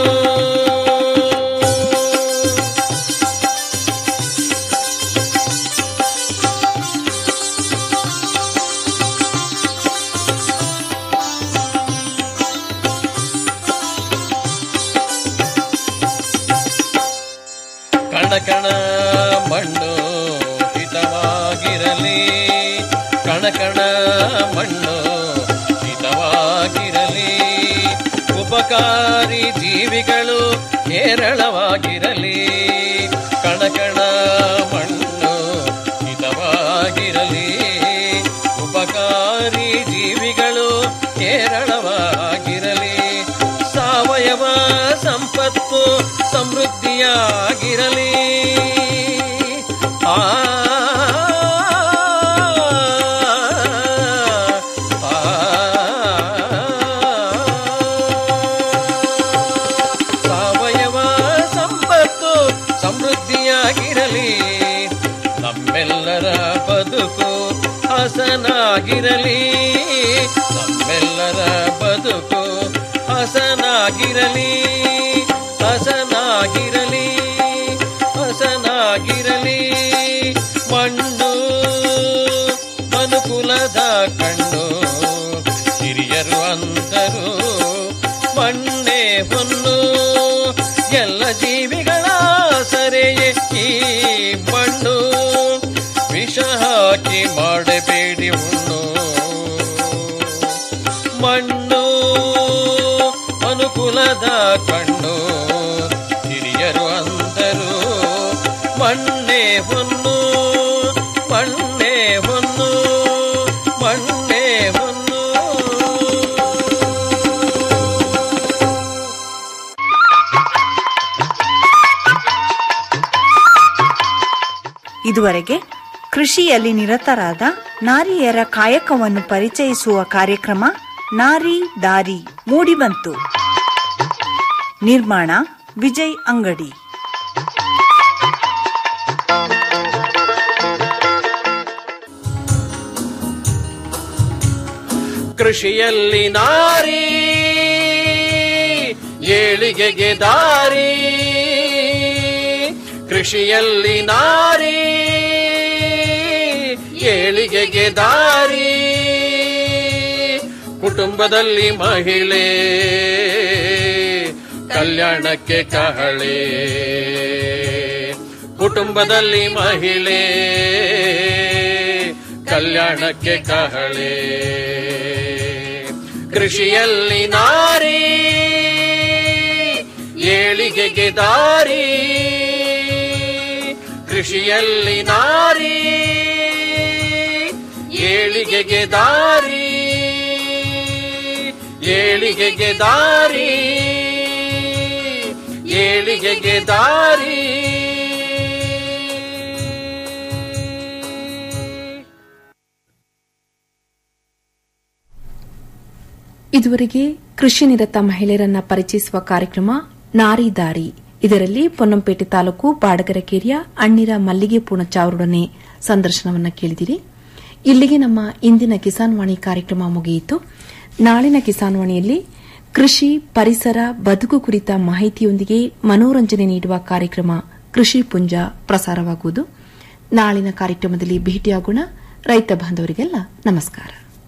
ಕಣ ಕಣ ಮಣ್ಣು ಹಿತವಾಗಿರಲಿ ಕಣ ಕಣ ಮಣ್ಣು ಹಿತವಾಗಿರಲಿ ಉಪಕಾರಿ ಜೀವಿಗಳು ಹೇರಳವಾಗಿರಲಿ ಕಣ ಕಣ ಮಣ್ಣು ಹಿತವಾಗಿರಲಿ ಉಪಕಾರಿ ಜೀವಿಗಳು ಹೇರಳವಾಗಿರಲಿ ಸಾವಯವ ಸಂಪತ್ತು ಸಮೃದ್ಧಿಯಾಗಿರಲಿ ಆ ಆ, ಸಾವಯವ ಸಂಪತ್ತು ಸಮೃದ್ಧಿಯಾಗಿರಲಿ ನಮ್ಮೆಲ್ಲರ ಬದುಕು ಹಸನಾಗಿರಲಿ ನಮ್ಮೆಲ್ಲರ ಬದುಕು ಹಸನಾಗಿರಲಿ ಹಸನಾಗಿರಲಿ ಹಸನಾಗಿರಲಿ ಮಣ್ಣು ಮನುಕುಲದ ಕಣ್ಣು ಹಿರಿಯರು ಅಂದರು ಮಣ್ಣೆ ಹೊನ್ನು ಎಲ್ಲ ಜೀವಿಗಳ ಸರೆಯೇ ಈ ಮಣ್ಣು ವಿಷ ಹಾಕಿ ಮಾಡಬೇಡಿ ಹುಣ್ಣು ಮಣ್ಣು ಮನುಕುಲದ ಕಣ್ಣು ಹಿರಿಯರು ಅಂದರು ಮಣ್ಣೆ ಹೊನ್ನು ಮಣ್ಣೆ ಹೊನ್ನು ಮಣ್ಣೆ ಹೊನ್ನು ಇದುವರೆಗೆ ಕೃಷಿಯಲ್ಲಿ ನಿರತರಾದ ನಾರಿಯರ ಕಾಯಕವನ್ನು ಪರಿಚಯಿಸುವ ಕಾರ್ಯಕ್ರಮ ನಾರಿ ದಾರಿ ಮೂಡಿಬಂತು ನಿರ್ಮಾಣ ವಿಜಯ್ ಅಂಗಡಿ ಕೃಷಿಯಲ್ಲಿ ನಾರಿ ಏಳಿಗೆಗೆ ದಾರಿ ಕೃಷಿಯಲ್ಲಿ ನಾರಿ ಏಳಿಗೆಗೆ ದಾರಿ ಕುಟುಂಬದಲ್ಲಿ ಮಹಿಳೆ ಕಲ್ಯಾಣಕ್ಕೆ ಕಹಳೆ ಕುಟುಂಬದಲ್ಲಿ ಮಹಿಳೆ ಕಲ್ಯಾಣಕ್ಕೆ ಕಹಳೆ ಕೃಷಿಯಲ್ಲಿ ನಾರಿ ಏಳಿಗೆಗೆ ದಾರಿ ಕೃಷಿಯಲ್ಲಿ ನಾರಿ ಏಳಿಗೆಗೆ ದಾರಿ ಏಳಿಗೆಗೆ ದಾರಿ ಏಳಿಗೆಗೆ ದಾರಿ ಇದುವರೆಗೆ ಕೃಷಿ ನಿರತ ಮಹಿಳೆಯರನ್ನ ಪರಿಚಯಿಸುವ ಕಾರ್ಯಕ್ರಮ ನಾರಿ ದಾರಿ ಇದರಲ್ಲಿ ಪೊನ್ನಂಪೇಟೆ ತಾಲೂಕು ಬಾಡಗರಕೇರಿಯ ಅಣ್ಣಿರ ಮಲ್ಲಿಗೆ ಪೂರ್ಣಚಾವರೊಡನೆ ಸಂದರ್ಶನವನ್ನ ಕೇಳಿದಿರಿ ಇಲ್ಲಿಗೆ ನಮ್ಮ ಇಂದಿನ ಕಿಸಾನ್ ವಾಣಿ ಕಾರ್ಯಕ್ರಮ ಮುಗಿಯಿತು ನಾಳಿನ ಕಿಸಾನ್ ವಾಣಿಯಲ್ಲಿ ಕೃಷಿ ಪರಿಸರ ಬದುಕು ಕುರಿತ ಮಾಹಿತಿಯೊಂದಿಗೆ ಮನೋರಂಜನೆ ನೀಡುವ ಕಾರ್ಯಕ್ರಮ ಕೃಷಿ ಪುಂಜ ಪ್ರಸಾರವಾಗುವುದು ನಾಳಿನ ಕಾರ್ಯಕ್ರಮದಲ್ಲಿ ಭೇಟಿಯಾಗೋಣ ರೈತ ಬಾಂಧವರಿಗೆಲ್ಲ ನಮಸ್ಕಾರ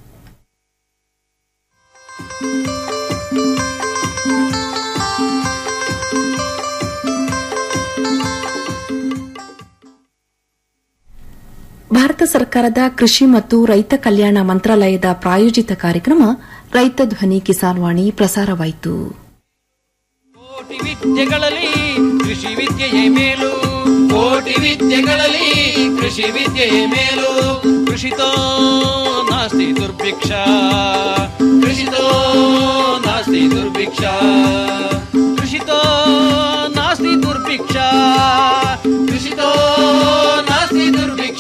ಭಾರತ ಸರ್ಕಾರದ ಕೃಷಿ ಮತ್ತು ರೈತ ಕಲ್ಯಾಣ ಮಂತ್ರಾಲಯದ ಪ್ರಾಯೋಜಿತ ಕಾರ್ಯಕ್ರಮ ರೈತ ಧ್ವನಿ ಕಿಸಾನ್ ವಾಣಿ ಪ್ರಸಾರವಾಯಿತು ಕೋಟಿ ವಿದ್ಯೆಗಳಲ್ಲಿ ಕೃಷಿ ವಿದ್ಯೆಯೇ ಮೇಲು ಕೋಟಿ ವಿದ್ಯೆಗಳಲ್ಲಿ ಕೃಷಿ ವಿದ್ಯೆಯೇ ಮೇಲು ಕೃಷಿತೋ ನಾಸ್ತಿ ದುರ್ಭಿಕ್ಷ ಕೃಷಿತೋ ನಾಸ್ತಿ ದುರ್ಭಿಕ್ಷ ಕೃಷಿತೋ ನಾಸ್ತಿ ದುರ್ಭಿಕ್ಷ ಕೃಷಿತೋ ನಾಸ್ತಿ ದುರ್ಭಿಕ್ಷ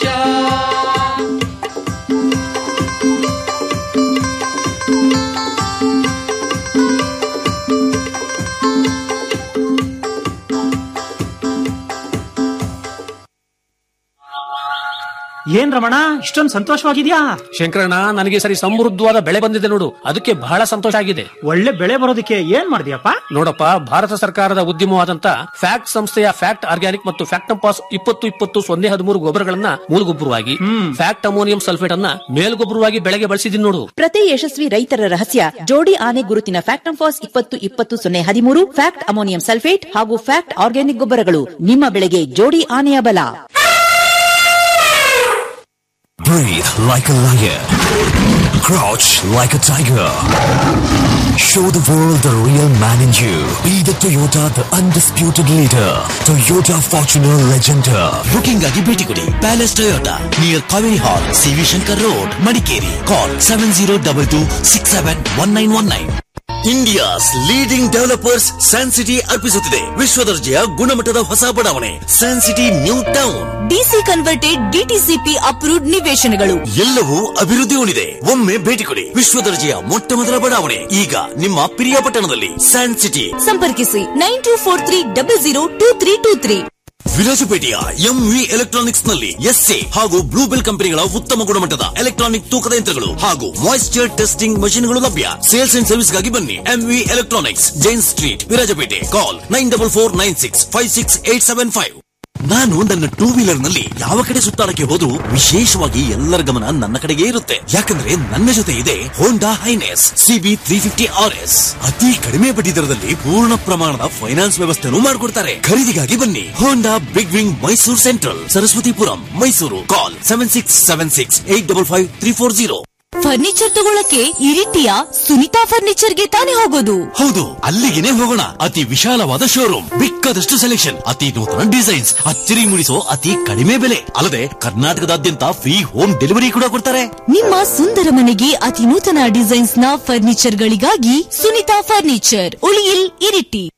ಏನ್ ರಮಣ ಇಷ್ಟೊಂದು ಸಂತೋಷವಾಗಿದ್ಯಾ ಶಂಕರಣ್ಣ ನನಗೆ ಸರಿ ಸಮೃದ್ಧವಾದ ಬೆಳೆ ಬಂದಿದೆ ನೋಡು ಅದಕ್ಕೆ ಬಹಳ ಸಂತೋಷ ಆಗಿದೆ ಒಳ್ಳೆ ಬೆಳೆ ಬರೋದಕ್ಕೆ ಏನ್ ಮಾಡಿದ್ಯಪ್ಪ ನೋಡಪ್ಪ ಭಾರತ ಸರ್ಕಾರದ ಉದ್ಯಮವಾದಂತ ಫ್ಯಾಕ್ಟ್ ಸಂಸ್ಥೆಯ ಫ್ಯಾಕ್ಟ್ ಆರ್ಗ್ಯಾನಿಕ್ ಮತ್ತು ಫ್ಯಾಕ್ಟಂಪಾಸ್ ಇಪ್ಪತ್ತು ಇಪ್ಪತ್ತು ಸೊನ್ನೆ ಹದಿಮೂರು ಗೊಬ್ಬರಗಳನ್ನ ಮೂಲಗೊಬ್ಬರವಾಗಿ ಫ್ಯಾಕ್ಟ್ ಅಮೋನಿಯಂ ಸಲ್ಫೇಟ್ ಅನ್ನ ಮೇಲ್ಗೊಬ್ಬರವಾಗಿ ಬೆಳೆಗೆ ಬಳಸಿದೀನಿ ನೋಡು ಪ್ರತಿ ಯಶಸ್ವಿ ರೈತರ ರಹಸ್ಯ ಜೋಡಿ ಆನೆ ಗುರುತಿನ ಫ್ಯಾಕ್ಟಂಫಾಸ್ ಇಪ್ಪತ್ತು ಇಪ್ಪತ್ತು ಸೊನ್ನೆ ಹದಿಮೂರು ಫ್ಯಾಕ್ಟ್ ಅಮೋನಿಯಂ ಸಲ್ಫೇಟ್ ಹಾಗೂ ಫ್ಯಾಕ್ಟ್ ಆರ್ಗ್ಯಾನಿಕ್ ಗೊಬ್ಬರಗಳು ನಿಮ್ಮ ಬೆಳೆಗೆ ಜೋಡಿ ಆನೆಯ ಬಲ Breathe like a lion. Crouch like a tiger. Show the world the real man in you. Be the Toyota, the undisputed leader. Toyota Fortuner Legender. Booking ಆಗಿ ಭೇಟಿ ಕೊಡಿ palace Toyota near Kaveri hall C V Shankar road Madikeri call seven zero double two six seven one nine one nine India's leading developers San City ಅರ್ಪಿಸುತ್ತಿದೆ ವಿಶ್ವದರ್ಜೆಯ ಗುಣಮಟ್ಟದ ಹೊಸ ಬಡಾವಣೆ San City new town D C converted DTCP approved ನಿವೇಶನಗಳು ಎಲ್ಲವೂ ಅಭಿವೃದ್ಧಿ ಹೊಂದಿದೆ ಒಮ್ಮೆ ಭೇಟಿ ಕೊಡಿ ವಿಶ್ವದರ್ಜೆಯ ಮೊಟ್ಟ ಮೊದಲ ಬಡಾವಣೆ ಈಗ ನಿಮ್ಮ ಪ್ರಿಯಪಟ್ಟಣದಲ್ಲಿ ಸ್ಯಾನ್ ಸಿಟಿ ಸಂಪರ್ಕಿಸಿ nine two four three double zero two three two three ವಿರಾಜಪೇಟೆಯ ಎಂವಿ ಎಲೆಕ್ಟ್ರಾನಿಕ್ಸ್ ನಲ್ಲಿ ಎಸ್ಎ ಹಾಗೂ ಬ್ಲೂಬೆಲ್ ಕಂಪನಿಗಳ ಉತ್ತಮ ಗುಣಮಟ್ಟದ ಎಲೆಕ್ಟ್ರಾನಿಕ್ ತೂಕದ ಯಂತ್ರಗಳು ಹಾಗೂ ಮಾಯಿಶ್ಚರ್ ಟೆಸ್ಟಿಂಗ್ ಮಷಿನ್ಗಳು ಲಭ್ಯ ಸೇಲ್ಸ್ ಅಂಡ್ ಸರ್ವಿಸ್ ಗಾಗಿ ಬನ್ನಿ MV electronics Jain street Virajpet call nine double four nine six five six eight seven five ನಾನು ನನ್ನ ಟೂ ವೀಲರ್ ನಲ್ಲಿ ಯಾವ ಕಡೆ ಸುತ್ತಾಡಕ್ಕೆ ಹೋದ್ರೂ ವಿಶೇಷವಾಗಿ ಎಲ್ಲರ ಗಮನ ನನ್ನ ಕಡೆಗೆ ಇರುತ್ತೆ ಯಾಕಂದ್ರೆ ನನ್ನ ಜೊತೆ ಇದೆ Honda Highness CB three fifty R S ಅತಿ ಕಡಿಮೆ ಬಡ್ಡಿ ದರದಲ್ಲಿ ಪೂರ್ಣ ಪ್ರಮಾಣದ ಫೈನಾನ್ಸ್ ವ್ಯವಸ್ಥೆನೂ ಮಾಡಿಕೊಡ್ತಾರೆ ಖರೀದಿಗಾಗಿ ಬನ್ನಿ Honda big wing Mysuru central Saraswathipuram Mysuru call seven six seven six eight double five three four zero furniture ತಗೊಳಕ್ಕೆ ಇರಿಟಿಯ ಸುನಿತಾ ಫರ್ನಿಚರ್ಗೆ ತಾನೇ ಹೋಗೋದು ಹೌದು ಅಲ್ಲಿಗೆನೆ ಹೋಗೋಣ ಅತಿ ವಿಶಾಲವಾದ ಶೋರೂಮ್ ಬಿಕ್ಕದಷ್ಟು ಸೆಲೆಕ್ಷನ್ ಅತಿ ನೂತನ ಡಿಸೈನ್ಸ್ ಅಚ್ಚರಿ ಮೂಡಿಸೋ ಅತಿ ಕಡಿಮೆ ಬೆಲೆ ಅಲ್ಲದೆ ಕರ್ನಾಟಕದಾದ್ಯಂತ ಫ್ರೀ ಹೋಮ್ ಡೆಲಿವರಿ ಕೂಡ ಕೊಡ್ತಾರೆ ನಿಮ್ಮ ಸುಂದರ ಮನೆಗೆ ಅತಿ ನೂತನ ಡಿಸೈನ್ಸ್ ನ ಫರ್ನಿಚರ್ ಗಳಿಗಾಗಿ ಸುನಿತಾ ಫರ್ನಿಚರ್ ಉಳಿಯಿಲ್ ಇರಿಟಿ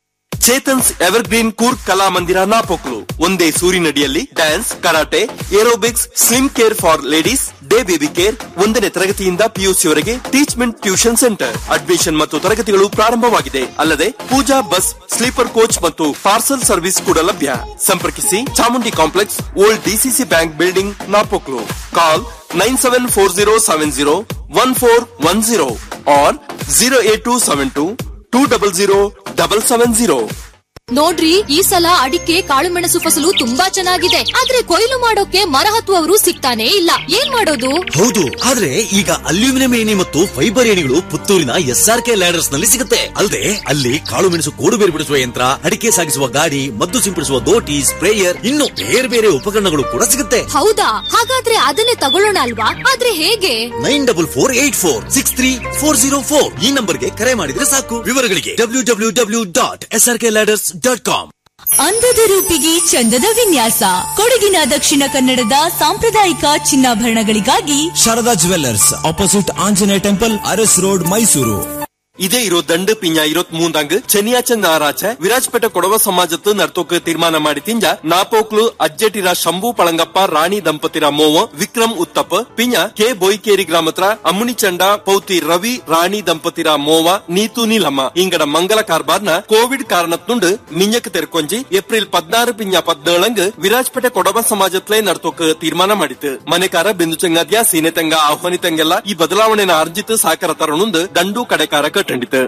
ಚೇತನ್ಸ್ ಎವರ್ಗ್ರೀನ್ ಕೂರ್ಗ್ ಕಲಾ ಮಂದಿರ ನಾಪೋಕ್ಲು ಒಂದೇ ಸೂರಿನಡಿಯಲ್ಲಿ dance karate aerobics slim care for ladies day baby care ಒಂದನೇ ತರಗತಿಯಿಂದ ಪಿಯುಸಿವರೆಗೆ ಟೀಚ್ಮೆಂಟ್ ಟ್ಯೂಷನ್ ಸೆಂಟರ್ ಅಡ್ಮಿಷನ್ ಮತ್ತು ತರಗತಿಗಳು ಪ್ರಾರಂಭವಾಗಿದೆ ಅಲ್ಲದೆ ಪೂಜಾ ಬಸ್ ಸ್ಲೀಪರ್ ಕೋಚ್ ಮತ್ತು ಪಾರ್ಸಲ್ ಸರ್ವಿಸ್ ಕೂಡ ಲಭ್ಯ ಸಂಪರ್ಕಿಸಿ Chamundi complex old DCC bank building Napoklu call nine seven four zero seven zero one four one zero or zero eight two seven two two double zero double seven zero ನೋಡ್ರಿ ಈ ಸಲ ಅಡಿಕೆ ಕಾಳುಮೆಣಸು ಫಸಲು ತುಂಬಾ ಚೆನ್ನಾಗಿದೆ ಆದ್ರೆ ಕೊಯ್ಲು ಮಾಡೋಕೆ ಮರ ಹತ್ತುವವರು ಸಿಗ್ತಾನೆ ಇಲ್ಲ ಏನ್ ಮಾಡೋದು ಹೌದು ಆದ್ರೆ ಈಗ ಅಲ್ಯೂಮಿನಿಯಂ ಏಣಿ ಮತ್ತು ಫೈಬರ್ ಏಣಿಗಳು ಪುತ್ತೂರಿನ ಎಸ್ಆರ್ ಕೆ ಲ್ಯಾಡರ್ಸ್ ನಲ್ಲಿ ಸಿಗುತ್ತೆ ಅಲ್ಲದೆ ಅಲ್ಲಿ ಕಾಳು ಮೆಣಸು ಕೋಡು ಬೇರು ಬಿಡಿಸುವ ಯಂತ್ರ ಅಡಿಕೆ ಸಾಗಿಸುವ ಗಾಡಿ ಮದ್ದು ಸಿಂಪಡಿಸುವ ದೋಟಿ ಸ್ಪ್ರೇಯರ್ ಇನ್ನು ಬೇರೆ ಬೇರೆ ಉಪಕರಣಗಳು ಕೂಡ ಸಿಗುತ್ತೆ ಹೌದಾ ಹಾಗಾದ್ರೆ ಅದನ್ನೇ ತಗೊಳ್ಳೋಣ ಅಲ್ವಾ ಆದ್ರೆ ಹೇಗೆ nine double four eight four six three four zero four ಈ ನಂಬರ್ಗೆ ಕರೆ ಮಾಡಿದ್ರೆ ಸಾಕು ವಿವರಗಳಿಗೆ W W W dot S R K ladders dot com ಅಂದದ ರೂಪಿಗೆ ಚಂದದ ವಿನ್ಯಾಸ ಕೊಡಗಿನ ದಕ್ಷಿಣ ಕನ್ನಡದ ಸಾಂಪ್ರದಾಯಿಕ ಚಿನ್ನಾಭರಣಗಳಿಗಾಗಿ Sharada jewellers opposite Anjaneya temple Aras road Mysuru ಇದೇ ಇರೋ ದಂಡ ಪಿಂಜ ಇರೋತ್ ಮೂಂದಂಗ್ ಚೆನ್ನಿಯಾಚನ್ ನಾರಾಚ ವಿರಾಜ್ಪೇಟೆ ಕೊಡವ ಸಮಾಜತ್ತು ನರ್ತೋಕ್ ತೀರ್ಮಾನ ಮಾಡಿ ತಿಂಜ ನಾಪೋಕ್ಲು ಅಜ್ಜೆಟಿರ ಶಂಭು ಪಳಂಗಪ್ಪ ರಾಣಿ ದಂಪತಿರ ಮೋವ ವಿಕ್ರಮ್ ಉತ್ತಪ್ಪ ಪಿಂಜ ಕೆ ಬೋಯ್ಕೇರಿ ಗ್ರಾಮತ್ರ ಅಮ್ಮುಣಿಚಂಡ ಪೌತಿ ರವಿ ರಾಣಿ ದಂಪತಿರ ಮೋವ ನೀತು ನೀಲಮ್ಮ ಇಂಗಡ ಮಂಗಲ ಕಾರ್ಬಾರ್ನ ಕೋವಿಡ್ ಕಾರಣತ್ತುಂಡು ಮಿಂಜಕ್ ತೆರ್ಕೊಂಜಿ ಏಪ್ರಿಲ್ ಪದ್ನಾರು ಪಿಂಜ ಪದ್ನೇಳಂಗ್ ವಿರಾಜ್ಪೇಟೆ ಕೊಡವ ಸಮಾಜತ್ಲೆ ನರ್ತೋಕ್ ತೀರ್ಮಾನ ಮಾಡಿತು ಮನೆಕಾರ ಬಿಂದು ಚೆಂಗಾದ್ಯ ಸೀನೆತಂಗ ಆಹ್ವಾನಿತಂಗೆಲ್ಲ ಈ ಬದಲಾವಣೆನ ಅರ್ಜಿತ್ ಸಾಕರ ತರುಣುಂದು ದಂಡು ಕಡೆಕಾರ ಕಟ್ಟಂಡಿತು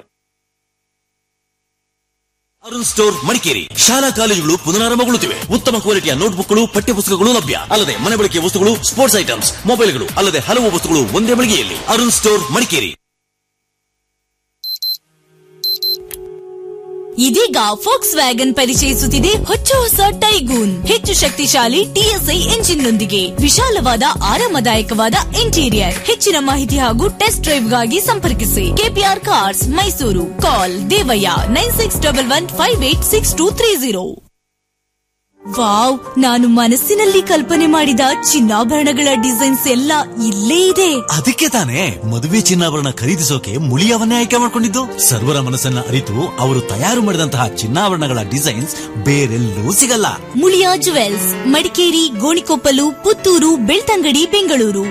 ಅರುಣ್ ಸ್ಟೋರ್ ಮಡಿಕೇರಿ ಶಾಲಾ ಕಾಲೇಜುಗಳು ಪುನರಾರಂಭಗೊಳ್ಳುತ್ತಿವೆ ಉತ್ತಮ ಕ್ವಾಲಿಟಿಯ ನೋಟ್ಬುಕ್ಗಳು ಪಠ್ಯಪುಸ್ತಕಗಳು ಲಭ್ಯ ಅಲ್ಲದೆ ಮನೆ ಬಳಕೆಯ ವಸ್ತುಗಳು ಸ್ಪೋರ್ಟ್ಸ್ ಐಟಮ್ಸ್ ಮೊಬೈಲ್ಗಳು ಅಲ್ಲದೆ ಹಲವು ವಸ್ತುಗಳು ಒಂದೇ ಮಳಿಗೆಯಲ್ಲಿ ಅರುಣ್ ಸ್ಟೋರ್ ಮಡಿಕೇರಿ ಇದೀಗ ಫೋಕ್ಸ್ ವ್ಯಾಗನ್ ಪರಿಚಯಿಸುತ್ತಿದೆ ಹೊಚ್ಚ ಹೊಸ ಟೈಗೂನ್ ಹೆಚ್ಚು ಶಕ್ತಿಶಾಲಿ ಟಿಎಸ್ಐ ಎಂಜಿನ್ ನೊಂದಿಗೆ ವಿಶಾಲವಾದ ಆರಾಮದಾಯಕವಾದ ಇಂಟೀರಿಯರ್ ಹೆಚ್ಚಿನ ಮಾಹಿತಿ ಹಾಗೂ ಟೆಸ್ಟ್ ಡ್ರೈವ್ಗಾಗಿ ಸಂಪರ್ಕಿಸಿ KPR cars Mysuru call Devaiah nine six double one five eight six two three zero wow ನಾನು ಮನಸ್ಸಿನಲ್ಲಿ ಕಲ್ಪನೆ ಮಾಡಿದ ಚಿನ್ನಾಭರಣಗಳ ಡಿಸೈನ್ಸ್ ಎಲ್ಲ ಇಲ್ಲೇ ಇದೆ ಅದಕ್ಕೆ ತಾನೇ ಮದುವೆ ಚಿನ್ನಾಭರಣ ಖರೀದಿಸೋಕೆ ಮುಳಿಯವನ್ನೇ ಆಯ್ಕೆ ಮಾಡಿಕೊಂಡಿದ್ದು ಸರ್ವರ ಮನಸ್ಸನ್ನ ಅರಿತು ಅವರು ತಯಾರು ಮಾಡಿದಂತಹ ಚಿನ್ನಾಭರಣಗಳ ಡಿಸೈನ್ಸ್ ಬೇರೆಲ್ಲೂ ಸಿಗಲ್ಲ ಮುಳಿಯಾ ಜುವೆಲ್ಸ್ ಮಡಿಕೇರಿ ಗೋಣಿಕೊಪ್ಪಲು ಪುತ್ತೂರು ಬೆಳ್ತಂಗಡಿ ಬೆಂಗಳೂರು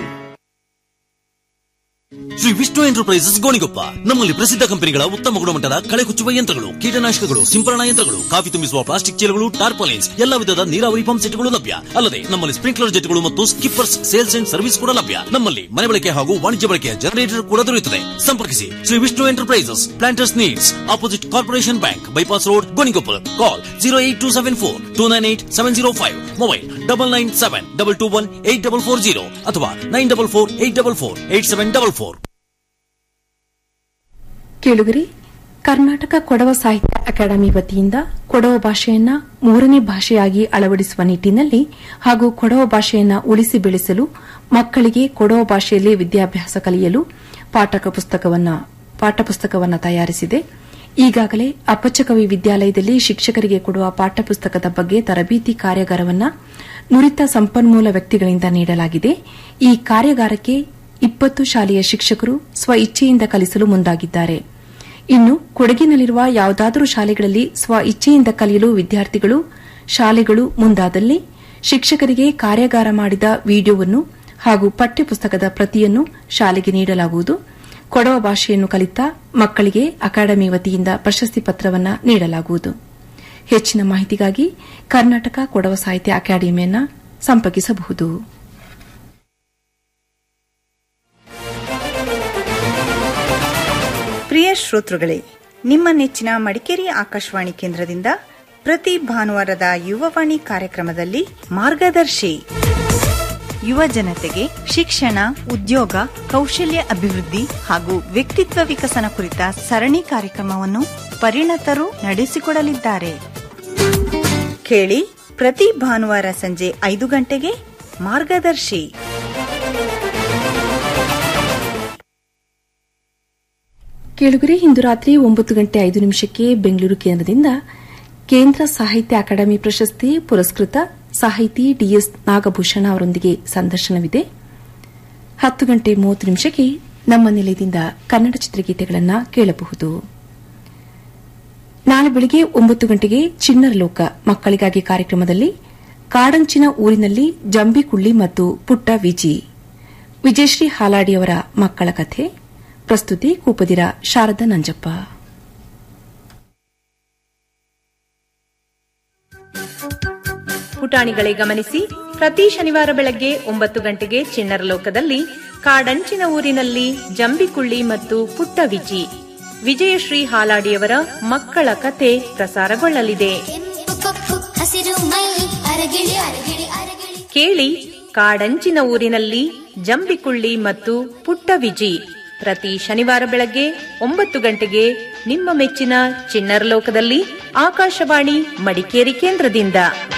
ಶ್ರೀ ವಿಷ್ಣು ಎಂಟರ್ಪ್ರೈಸಸ್ ಗೋಣಿಗೊಪ್ಪ ನಮ್ಮಲ್ಲಿ ಪ್ರಸಿದ್ಧ ಕಂಪನಿಗಳ ಉತ್ತಮ ಗುಣಮಟ್ಟದ ಕಳೆ ಕುಚ್ಚುವ ಯಂತ್ರಗಳು ಕೀಟನಾಶಕಗಳು ಸಿಂಪರಣಾ ಯಂತ್ರಗಳು ಕಾಫಿ ತುಂಬಿಸುವ ಪ್ಲಾಸ್ಟಿಕ್ ಚೀಲಗಳು ಟಾರ್ಪಾಲಿನ್ಸ್ ಎಲ್ಲ ವಿಧದ ನೀರಾವರಿ ಪಂಪ್ ಸೆಟ್ಗಳು ಲಭ್ಯ ಅಲ್ಲದೆ ನಮ್ಮಲ್ಲಿ ಸ್ಪ್ರಿಂಕ್ಲರ್ ಜೆಟ್ಗಳು ಮತ್ತು ಸ್ಕಿಪ್ಪರ್ಸ್ ಸೇಲ್ಸ್ ಅಂಡ್ ಸರ್ವಿಸ್ ಕೂಡ ಲಭ್ಯ ನಮ್ಮಲ್ಲಿ ಮನೆ ಬಳಕೆ ಹಾಗೂ ವಾಣಿಜ್ಯ ಬಳಕೆಯ ಜನರೇಟರ್ ಕೂಡ ದೊರೆಯುತ್ತದೆ ಸಂಪರ್ಕಿಸಿ Shri Vishnu enterprises planters needs opposite corporation bank bypass road Gonikoppal call zero eight two seven four two nine eight seven zero five mobile double nine seven double two one eight double four zero ಅಥವಾ nine double four eight double four eight seven double four ಕೇಳುಗರಿ ಕರ್ನಾಟಕ ಕೊಡವ ಸಾಹಿತ್ಯ academy ವತಿಯಿಂದ ಕೊಡವ ಭಾಷೆಯನ್ನ ಮೂರನೇ ಭಾಷೆಯಾಗಿ ಅಳವಡಿಸುವ ನಿಟ್ಟಿನಲ್ಲಿ ಹಾಗೂ ಕೊಡವ ಭಾಷೆಯನ್ನ ಉಳಿಸಿ ಬೆಳೆಸಲು ಮಕ್ಕಳಿಗೆ ಕೊಡವ ಭಾಷೆಯಲ್ಲಿ ವಿದ್ಯಾಭ್ಯಾಸ ಕಲಿಯಲು ಪಾಠಕ ಪುಸ್ತಕವನ್ನ ಪಾಠಪುಸ್ತಕವನ್ನ ತಯಾರಿಸಿದೆ ಈಗಾಗಲೇ ಅಪ್ಪಚ್ಚಕವಿ ವಿದ್ಯಾಲಯದಲ್ಲಿ ಶಿಕ್ಷಕರಿಗೆ ಕೊಡುವ ಪಾಠಪುಸ್ತಕದ ಬಗ್ಗೆ ತರಬೇತಿ ಕಾರ್ಯಾಗಾರವನ್ನ ನುರಿತ ಸಂಪನ್ಮೂಲ ವ್ಯಕ್ತಿಗಳಿಂದ ನೀಡಲಾಗಿದೆ ಈ ಕಾರ್ಯಾಗಾರಕ್ಕೆ ಇಪ್ಪತ್ತು ಶಾಲೆಯ ಶಿಕ್ಷಕರು ಸ್ವ ಇಚ್ಛೆಯಿಂದ ಕಲಿಸಲು ಮುಂದಾಗಿದ್ದಾರೆ ಇನ್ನು ಕೊಡಗಿನಲ್ಲಿರುವ ಯಾವುದಾದರೂ ಶಾಲೆಗಳಲ್ಲಿ ಸ್ವ ಇಚ್ಛೆಯಿಂದ ಕಲಿಯಲು ವಿದ್ಯಾರ್ಥಿಗಳು ಶಾಲೆಗಳು ಮುಂದಾದಲ್ಲಿ ಶಿಕ್ಷಕರಿಗೆ ಕಾರ್ಯಾಗಾರ ಮಾಡಿದ ವಿಡಿಯೋವನ್ನು ಹಾಗೂ ಪಠ್ಯಪುಸ್ತಕದ ಪ್ರತಿಯನ್ನು ಶಾಲೆಗೆ ನೀಡಲಾಗುವುದು ಕೊಡವ ಭಾಷೆಯನ್ನು ಕಲಿತ ಮಕ್ಕಳಿಗೆ ಅಕಾಡೆಮಿ ವತಿಯಿಂದ ಪ್ರಶಸ್ತಿ ಪತ್ರವನ್ನು ನೀಡಲಾಗುವುದು ಹೆಚ್ಚಿನ ಮಾಹಿತಿಗಾಗಿ ಕರ್ನಾಟಕ ಕೊಡವ ಸಾಹಿತ್ಯ ಅಕಾಡೆಮಿಯನ್ನು ಸಂಪರ್ಕಿಸಬಹುದು ಪ್ರಿಯ ಶ್ರೋತೃಗಳೇ ನಿಮ್ಮ ನೆಚ್ಚಿನ ಮಡಿಕೇರಿ ಆಕಾಶವಾಣಿ ಕೇಂದ್ರದಿಂದ ಪ್ರತಿ ಭಾನುವಾರದ ಯುವವಾಣಿ ಕಾರ್ಯಕ್ರಮದಲ್ಲಿ ಮಾರ್ಗದರ್ಶಿ ಯುವ ಜನತೆಗೆ ಶಿಕ್ಷಣ ಉದ್ಯೋಗ ಕೌಶಲ್ಯ ಅಭಿವೃದ್ಧಿ ಹಾಗೂ ವ್ಯಕ್ತಿತ್ವ ವಿಕಸನ ಕುರಿತ ಸರಣಿ ಕಾರ್ಯಕ್ರಮವನ್ನು ಪರಿಣತರು ನಡೆಸಿಕೊಡಲಿದ್ದಾರೆ ಕೇಳಿ ಪ್ರತಿ ಭಾನುವಾರ ಸಂಜೆ ಐದು ಗಂಟೆಗೆ ಮಾರ್ಗದರ್ಶಿ ಕೇಳುಗರೆ ಇಂದು ರಾತ್ರಿ ಒಂಬತ್ತು ಗಂಟೆ ಐದು ನಿಮಿಷಕ್ಕೆ ಬೆಂಗಳೂರು ಕೇಂದ್ರದಿಂದ ಕೇಂದ್ರ ಸಾಹಿತ್ಯ ಅಕಾಡೆಮಿ ಪ್ರಶಸ್ತಿ ಪುರಸ್ಕೃತ ಸಾಹಿತಿ ಡಿಎಸ್ ನಾಗಭೂಷಣ ಅವರೊಂದಿಗೆ ಸಂದರ್ಶನವಿದೆ ಹತ್ತು ಗಂಟೆ ಮೂವತ್ತು ನಿಮಿಷಕ್ಕೆ ನಮ್ಮ ನಿಲಯದಿಂದ ಕನ್ನಡ ಚಿತ್ರಗೀತೆಗಳನ್ನು ಕೇಳಬಹುದು ನಾಳೆ ಬೆಳಿಗ್ಗೆ ಒಂಬತ್ತು ಗಂಟೆಗೆ ಚಿಣ್ಣರ ಲೋಕ ಮಕ್ಕಳಿಗಾಗಿ ಕಾರ್ಯಕ್ರಮದಲ್ಲಿ ಕಾಡಂಚಿನ ಊರಿನಲ್ಲಿ ಜಂಬಿಕುಳ್ಳಿ ಮತ್ತು ಪುಟ್ಟ ವಿಜಿ ವಿಜಯಶ್ರೀ ಹಾಲಾಡಿಯವರ ಮಕ್ಕಳ ಕಥೆ ಪ್ರಸ್ತುತಿ ಕೂಪದಿರ ಶಾರದಾ ನಂಜಪ್ಪ ಪುಟಾಣಿಗಳೇ ಗಮನಿಸಿ ಪ್ರತಿ ಶನಿವಾರ ಬೆಳಗ್ಗೆ ಒಂಬತ್ತು ಗಂಟೆಗೆ ಚಿಣ್ಣರ ಲೋಕದಲ್ಲಿ ಕಾಡಂಚಿನ ಊರಿನಲ್ಲಿ ಜಂಬಿಕುಳ್ಳಿ ಮತ್ತು ಪುಟ್ಟ ವಿಜಿ ವಿಜಯಶ್ರೀ ಹಾಲಾಡಿಯವರ ಮಕ್ಕಳ ಕಥೆ ಪ್ರಸಾರಗೊಳ್ಳಲಿದೆ ಹಸಿರು ಮೈ ಅರಗಿಳಿ ಅರಗಿಳಿ ಅರಗಿಳಿ ಕೇಳಿ ಕಾಡಂಚಿನ ಊರಿನಲ್ಲಿ ಜಂಬಿಕುಳ್ಳಿ ಮತ್ತು ಪುಟ್ಟ ವಿಜಿ ಪ್ರತಿ ಶನಿವಾರ ಬೆಳಗ್ಗೆ ಒಂಬತ್ತು ಗಂಟೆಗೆ ನಿಮ್ಮ ಮೆಚ್ಚಿನ ಚಿಣ್ಣರ ಲೋಕದಲ್ಲಿ ಆಕಾಶವಾಣಿ ಮಡಿಕೇರಿ ಕೇಂದ್ರದಿಂದ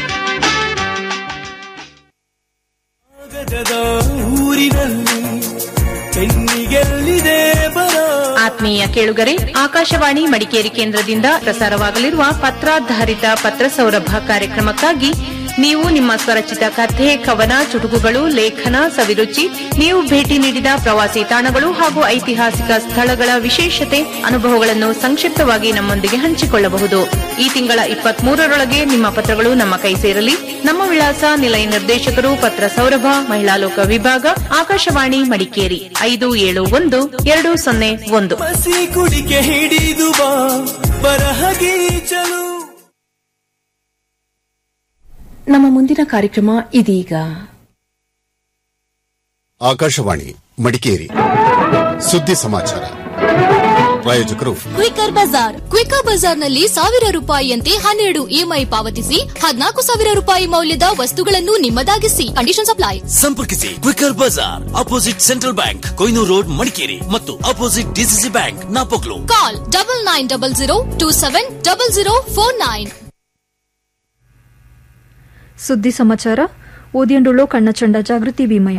ಗಜದ ಊರಿನಲ್ಲಿ ಹೆಣ್ಣಿಗೆಲ್ಲಿದೆ ಬರ ಆತ್ಮೀಯ ಕೇಳುಗರೆ ಆಕಾಶವಾಣಿ ಮಡಿಕೇರಿ ಕೇಂದ್ರದಿಂದ ಪ್ರಸಾರವಾಗಲಿರುವ ಪತ್ರಾಧಾರಿತ ಪತ್ರ ಸೌರಭ ಕಾರ್ಯಕ್ರಮಕ್ಕಾಗಿ ನೀವು ನಿಮ್ಮ ಸ್ವರಚಿತ ಕಥೆ ಕವನ ಚುಟುಕುಗಳು ಲೇಖನ ಸವಿರುಚಿ ನೀವು ಭೇಟಿ ನೀಡಿದ ಪ್ರವಾಸಿ ತಾಣಗಳು ಹಾಗೂ ಐತಿಹಾಸಿಕ ಸ್ಥಳಗಳ ವಿಶೇಷತೆ ಅನುಭವಗಳನ್ನು ಸಂಕ್ಷಿಪ್ತವಾಗಿ ನಮ್ಮೊಂದಿಗೆ ಹಂಚಿಕೊಳ್ಳಬಹುದು ಈ ತಿಂಗಳ ಇಪ್ಪತ್ಮೂರರೊಳಗೆ ನಿಮ್ಮ ಪತ್ರಗಳು ನಮ್ಮ ಕೈ ಸೇರಲಿ ನಮ್ಮ ವಿಳಾಸ ನಿಲಯ ನಿರ್ದೇಶಕರು ಪತ್ರ ಸೌರಭ ಮಹಿಳಾ ಲೋಕ ವಿಭಾಗ ಆಕಾಶವಾಣಿ ಮಡಿಕೇರಿ ಐದು ಏಳು ಒಂದು ಎರಡು ಸೊನ್ನೆ ಒಂದು ಮಸಿ ಕುಡಿಕೆ ಹಿಡಿದು ಬಾ ಬರಹಗೀಚಲು ನಮ್ಮ ಮುಂದಿನ ಕಾರ್ಯಕ್ರಮ ಇದೀಗ ಆಕಾಶವಾಣಿ ಮಡಿಕೇರಿ ಸುದ್ದಿ ಸಮಾಚಾರ ಪ್ರಾಯೋಜಕರು ಕ್ವಿಕರ್ ಬಜಾರ್ ಕ್ವಿಕರ್ ಬಜಾರ್ನಲ್ಲಿ ಸಾವಿರ ರೂಪಾಯಿಯಂತೆ ಹನ್ನೆರಡು ಇಎಂಐ ಪಾವತಿಸಿ ಹದಿನಾಲ್ಕು ಸಾವಿರ ರೂಪಾಯಿ ಮೌಲ್ಯದ ವಸ್ತುಗಳನ್ನು ನಿಮ್ಮದಾಗಿಸಿ ಕಂಡೀಷನ್ ಅಪ್ಲೈ ಸಂಪರ್ಕಿಸಿ Quicker bazaar opposite central bank Koinur road Madikeri ಮತ್ತು opposite DCC bank Napoklu call double nine double zero two seven double zero four nine ಸುದ್ದಿ ಸಮಾಚಾರ ಓದಿಯಂಡುಳ್ಳೋ ಕಣ್ಣಚಂಡ ಜಾಗೃತಿ ವಿಮಯ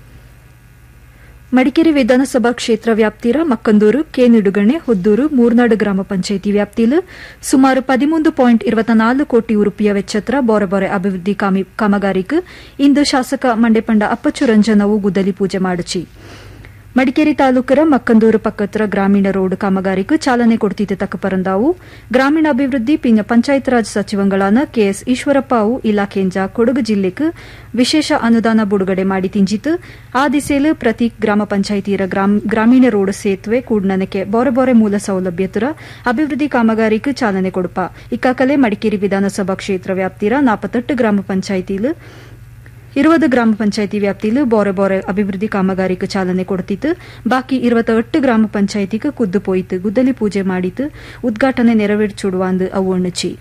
ಮಡಿಕೇರಿ ವಿಧಾನಸಭಾ ಕ್ಷೇತ್ರ ವ್ಯಾಪ್ತಿರ ಮಕ್ಕಂದೂರು ಕೇನಿಡುಗಣೆ ಹೊದ್ದೂರು ಮೂರ್ನಾಡು ಗ್ರಾಮ ಪಂಚಾಯಿತಿ ವ್ಯಾಪ್ತಿಲು ಸುಮಾರು ಪದಿಮೂಂದು ಪಾಯಿಂಟ್ ಇರುವತ್ನಾಲ್ಕು ಕೋಟಿ ರೂಪಾಯಿ ವೆಚ್ಚತ್ರ ಬೋರೆ ಬೋರೆ ಅಭಿವೃದ್ಧಿ ಕಾಮಗಾರಿக்கு ಇಂದು ಶಾಸಕ ಮಂಡೆಪಂಡ ಅಪ್ಪಚ್ಚು ರಂಜನವು ಗುದ್ದಲಿ ಪೂಜೆ ಮಾಡಿಚಿ ಮಡಿಕೇರಿ ತಾಲೂಕರ ಮಕ್ಕಂದೂರು ಪಕ್ಕತ್ರ ಗ್ರಾಮೀಣ ರೋಡ್ ಕಾಮಗಾರಿக்கு ಚಾಲನೆ ಕೊಡ್ತಿದ್ದ ತಕ್ಕ ಪರಂದಾವು ಗ್ರಾಮೀಣ ಅಭಿವೃದ್ಧಿ ಪಿಂಜ ಪಂಚಾಯತ್ ರಾಜ್ ಸಚಿವಂಗಳಾನ ಕೆಎಸ್ ಈಶ್ವರಪ್ಪ ಅವು ಇಲಾಖೆಂಜ ಕೊಡಗು ಜಿಲ್ಲೆக்கு ವಿಶೇಷ ಅನುದಾನ ಬಿಡುಗಡೆ ಮಾಡಿ ತಿಂಜಿತು ಆ ದಿಸೆಲು ಪ್ರತಿ ಗ್ರಾಮ ಪಂಚಾಯಿತಿರ ಗ್ರಾಮೀಣ ರೋಡ್ ಸೇತುವೆ ಕೂಡ್ನನಕ್ಕೆ ಬೋರೆ ಬೋರೆ ಮೂಲ ಸೌಲಭ್ಯತರ ಅಭಿವೃದ್ಧಿ ಕಾಮಗಾರಿக்கு ಚಾಲನೆ ಕೊಡುಪ ಇಕ್ಕಾಕಲೆ ಮಡಿಕೇರಿ ವಿಧಾನಸಭಾ ಕ್ಷೇತ್ರ ವ್ಯಾಪ್ತಿರ ನಾಪತ್ತೆಟ್ಟು ಗ್ರಾಮ ಪಂಚಾಯಿತಿಲು ഇരുപത് ഗ്രാമപഞ്ചായത്തി വ്യാപ്തിയിൽ ബോറെ ബോറെ അഭിവൃദ്ധി കാമಗಾರಿക്ക് ಚಾಲನೆ ಕೊಡ್ತಿತ್ತು ಬಾಕಿ ഇരുപത്തെട്ട് ಗ್ರಾಮಪಂಚಾಯತಿಗೆ ಕುದ್ದು ಪೋಯಿತು ಗುದ್ದಲಿ ಪೂಜೆ ಮಾಡಿತು ಉದ್ಘಾಟನೆ ನೆರವೇರ್ಚುಡುವಾಂದು ಅವು ಅಣ್ಣಚಿ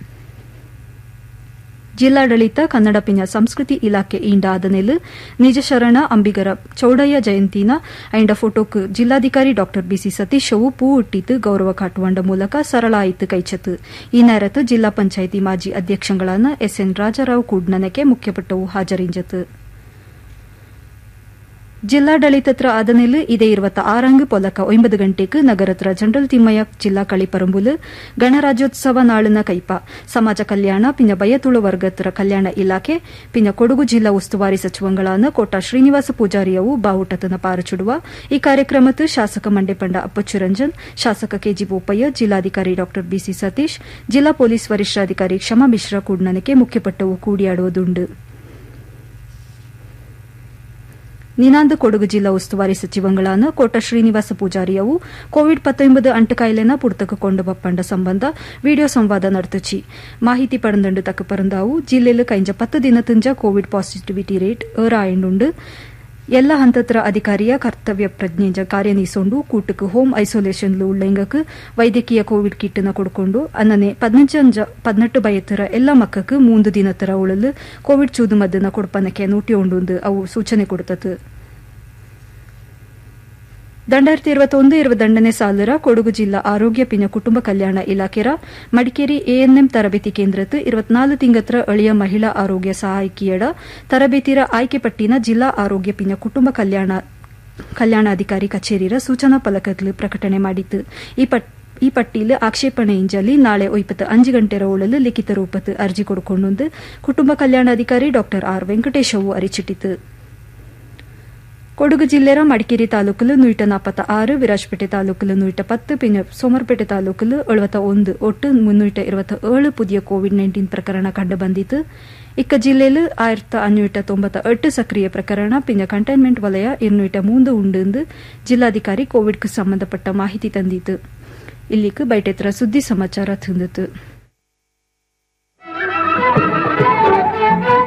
ಜಿಲ್ಲಾಡಳಿತ ಕನ್ನಡ ಪಿಂಜ ಸಂಸ್ಕೃತಿ ಇಲಾಖೆ ಈಂಡ ಆದನೆಲು ನಿಜ ಶರಣ ಅಂಬಿಗರ ಚೌಡಯ್ಯ ಜಯಂತಿನ ಐಂಡ ಫೋಟೋಕ್ ಜಿಲ್ಲಾಧಿಕಾರಿ ಡಾ ಬಿಸಿ ಸತೀಶ್ ಅವು ಪೂ ಇಟ್ಟಿತು ಗೌರವ ಕಾಟುವಂಡ ಮೂಲಕ ಸರಳ ಆಯಿತು ಕೈಚತು ಈ ನೇರತ್ತು ಜಿಲ್ಲಾ ಪಂಚಾಯಿತಿ ಮಾಜಿ ಅಧ್ಯಕ್ಷಗಳಾನ ಎಸ್ಎನ್ ರಾಜಾರಾವ್ ಕೂಡ್ನನಕ್ಕೆ ಮುಖ್ಯಪಟ್ಟವು ಹಾಜರಿಂಜತು ಜಿಲ್ಲಾಡಳಿತತ್ರ ಆದನೆಲು ಇದೇ ಇರುವತ್ತ ಆರಂಗ್ ಪೊಲಕ ಒಂಬತ್ತು ಗಂಟೆಗೆ ನಗರತ್ರ ಜನರಲ್ ತಿಮ್ಮಯ್ಯ ಜಿಲ್ಲಾ ಕಳಿಪರಂಬುಲು ಗಣರಾಜ್ಯೋತ್ಸವ ನಾಳಿನ ಕೈಪ ಸಮಾಜ ಕಲ್ಯಾಣ ಪಿಂಜ ಬಯತುಳು ವರ್ಗತ್ರ ಕಲ್ಯಾಣ ಇಲಾಖೆ ಪಿಂಜ ಕೊಡಗು ಜಿಲ್ಲಾ ಉಸ್ತುವಾರಿ ಸಚಿವಂಗಳಾನ ಕೋಟ ಶ್ರೀನಿವಾಸ ಪೂಜಾರಿಯವು ಬಾವುಟತನ ಪಾರಚುಡುವ ಈ ಕಾರ್ಯಕ್ರಮತ್ತು ಶಾಸಕ ಮಂಡೆಪಂಡ ಅಪ್ಪಚ್ಚು ರಂಜನ್ ಶಾಸಕ ಕೆಜಿ ಬೋಪಯ್ಯ ಜಿಲ್ಲಾಧಿಕಾರಿ ಡಾ ಬಿಸಿ ಸತೀಶ್ ಜಿಲ್ಲಾ ಪೊಲೀಸ್ ವರಿಷ್ಠಾಧಿಕಾರಿ ಕ್ಷಮಾ ಮಿಶ್ರಾ ಕೂಡ್ನನಕ್ಕೆ ಮುಖ್ಯಪಟ್ಟವು ಕೂಡಿಯಾಡುವುದುಂಡು ನಿನಾಂದು ಕೊಡಗು ಜಿಲ್ಲಾ ಉಸ್ತುವಾರಿ ಸಚಿವಂಗಳಾನ ಕೋಟ ಶ್ರೀನಿವಾಸ ಪೂಜಾರಿಯವು ಕೋವಿಡ್ ಪತ್ತೊಂಬತ್ತು ಅಂಟುಕಾಯಿಲೆನ ಪುರ್ತಕ ಬಪ್ಪಂಡ ಸಂಬಂಧ ವಿಡಿಯೋ ಸಂವಾದ ನಡೆತುಚಿ ಮಾಹಿತಿ ಪಡೆದಂಡು ತಕ್ಕ ಪರಂದಾವು ಜಿಲ್ಲೆಲು ಕೈಂಜ ಪತ್ತು ದಿನ ತುಂಜ ಕೋವಿಡ್ ಪಾಸಿಟಿವಿಟಿ ರೇಟ್ ಏರಾಯಂಡುಂಡು ಎಲ್ಲ ಹಂತತ್ರ ಅಧಿಕಾರಿಯ ಕರ್ತವ್ಯ ಪ್ರಜ್ಞೆಂಜ ಕಾರ್ಯನಿಸೊಂಡು ಕೂಟಕ್ಕೆ ಹೋಮ್ ಐಸೋಲೇಷನ್ಲು ಉಳ್ಳಂಗಕ್ಕೆ ವೈದ್ಯಕೀಯ ಕೋವಿಡ್ ಕಿಟ್ನ ಕೊಡ್ಕೊಂಡು ಅನ್ನನೆ ಪದ್ನಂಜ ಪದ್ನೆಟ್ಟು ಬಯತ್ತರ ಎಲ್ಲ ಮಕ್ಕಕ್ಕೆ ಮೂಂದು ದಿನತರ ಉಳಲು ಕೋವಿಡ್ ಚೂದು ಮದ್ದನ ಕೊಡ್ಪನಕ್ಕೆ ನೂಟಿಯೊಂಡು ಅವು ಸೂಚನೆ ಕೊಡ್ತತು രണ്ടായിരത്തി ഇരുപത്തൊന്ന് ഇരുപത്തിരണ്ടിനെ സാലറ കൊടഗു ജില്ല ആരോഗ്യ പിന്നെ കുടുംബ കല്യാണ ഇലാഖೆರ ಮಡಿಕೇರಿ ಎಎನ್ಎಂ ತರಬೇತಿ ಕೇಂದ್ರತ್ತು ಇರುವತ್ನಾಲ್ಕು ತಿಂಗತ್ರ ಎಳೆಯ ಮಹಿಳಾ ಆರೋಗ್ಯ ಸಹಾಯಕಿಯಡ ತರಬೇತಿರ ಆಯ್ಕೆ ಪಟ್ಟಿನ ಜಿಲ್ಲಾ ಆರೋಗ್ಯ ಪಿನ್ನ ಕುಟುಂಬ ಕಲ್ಯಾಣ ಕಲ್ಯಾಣಾಧಿಕಾರಿ ಕಚೇರಿರ ಸೂಚನಾ ಫಲಕದಲ್ಲಿ ಪ್ರಕಟಣೆ ಮಾಡಿತ್ತು ಈ ಪಟ್ಟಿയിൽ ಆಕ್ಷೇಪಣೆಯಿಂಜಲಿ ನಾಳೆ ಒಯ್ಪತ್ತು ಅഞ്ചು ಗಂಟೆರ ಒಳಲು ಲಿಖಿತ ರೂಪತ್ತು ಅರ್ಜಿ ಕೊಡ್ಕೊಂಡು ಕುಟುಂಬ ಕಲ್ಯಾಣಾಧಿಕಾರಿ ಡಾ ಆರ್ ವೆಂಕಟೇಶ್ ಅವು ಅರಿಚಿಟ್ಟಿತು ಕೊಡಗು ಜಿಲ್ಲೆಯ ಮಡಿಕೇರಿ ತಾಲೂಕಲು ನೂಟ ನಾಪತ್ತ ಆರು ವಿರಾಜಪೇಟೆ ತಾಲೂಕಲು ನೂಟ ಪತ್ತು പിന്നെ ಸೋಮರ್ಪೇಟೆ ತಾಲೂಕಲು ಎಳುವತ್ತ ಒಂದು ಒಟ್ಟು ಮುನ್ನೂಟ ഇരുപത്തി ഏഴ് പുതിയ കോവിഡ് നയൻറ്റീൻ പ്രകരണ കണ്ടുബന്ധിത്ത് ഇക്ക ജില്ലയിൽ ആയിരത്തി അഞ്ഞൂറ്റ തൊമ്പത്തി എട്ട് സക്രിയ പ്രകರಣ പിന്നെ ಕಂಟೈನ್ಮೆಂಟ್ ವಲಯ ഇരുന്നൂറ്റ ಮೂಂದು ಉಂಡು ಜಿಲ್ಲಾಧಿಕಾರಿ ಕೋವಿಡ್ಗೆ ಸಂಬಂಧಪಟ್ಟ ಮಾಹಿತಿ ತಂದಿತು ಇಲ್ಲಿಗೆ ಬೈಟೆತ್ರ ಸುದ್ದಿ ಸಮಾಚಾರ ತಂದಿತು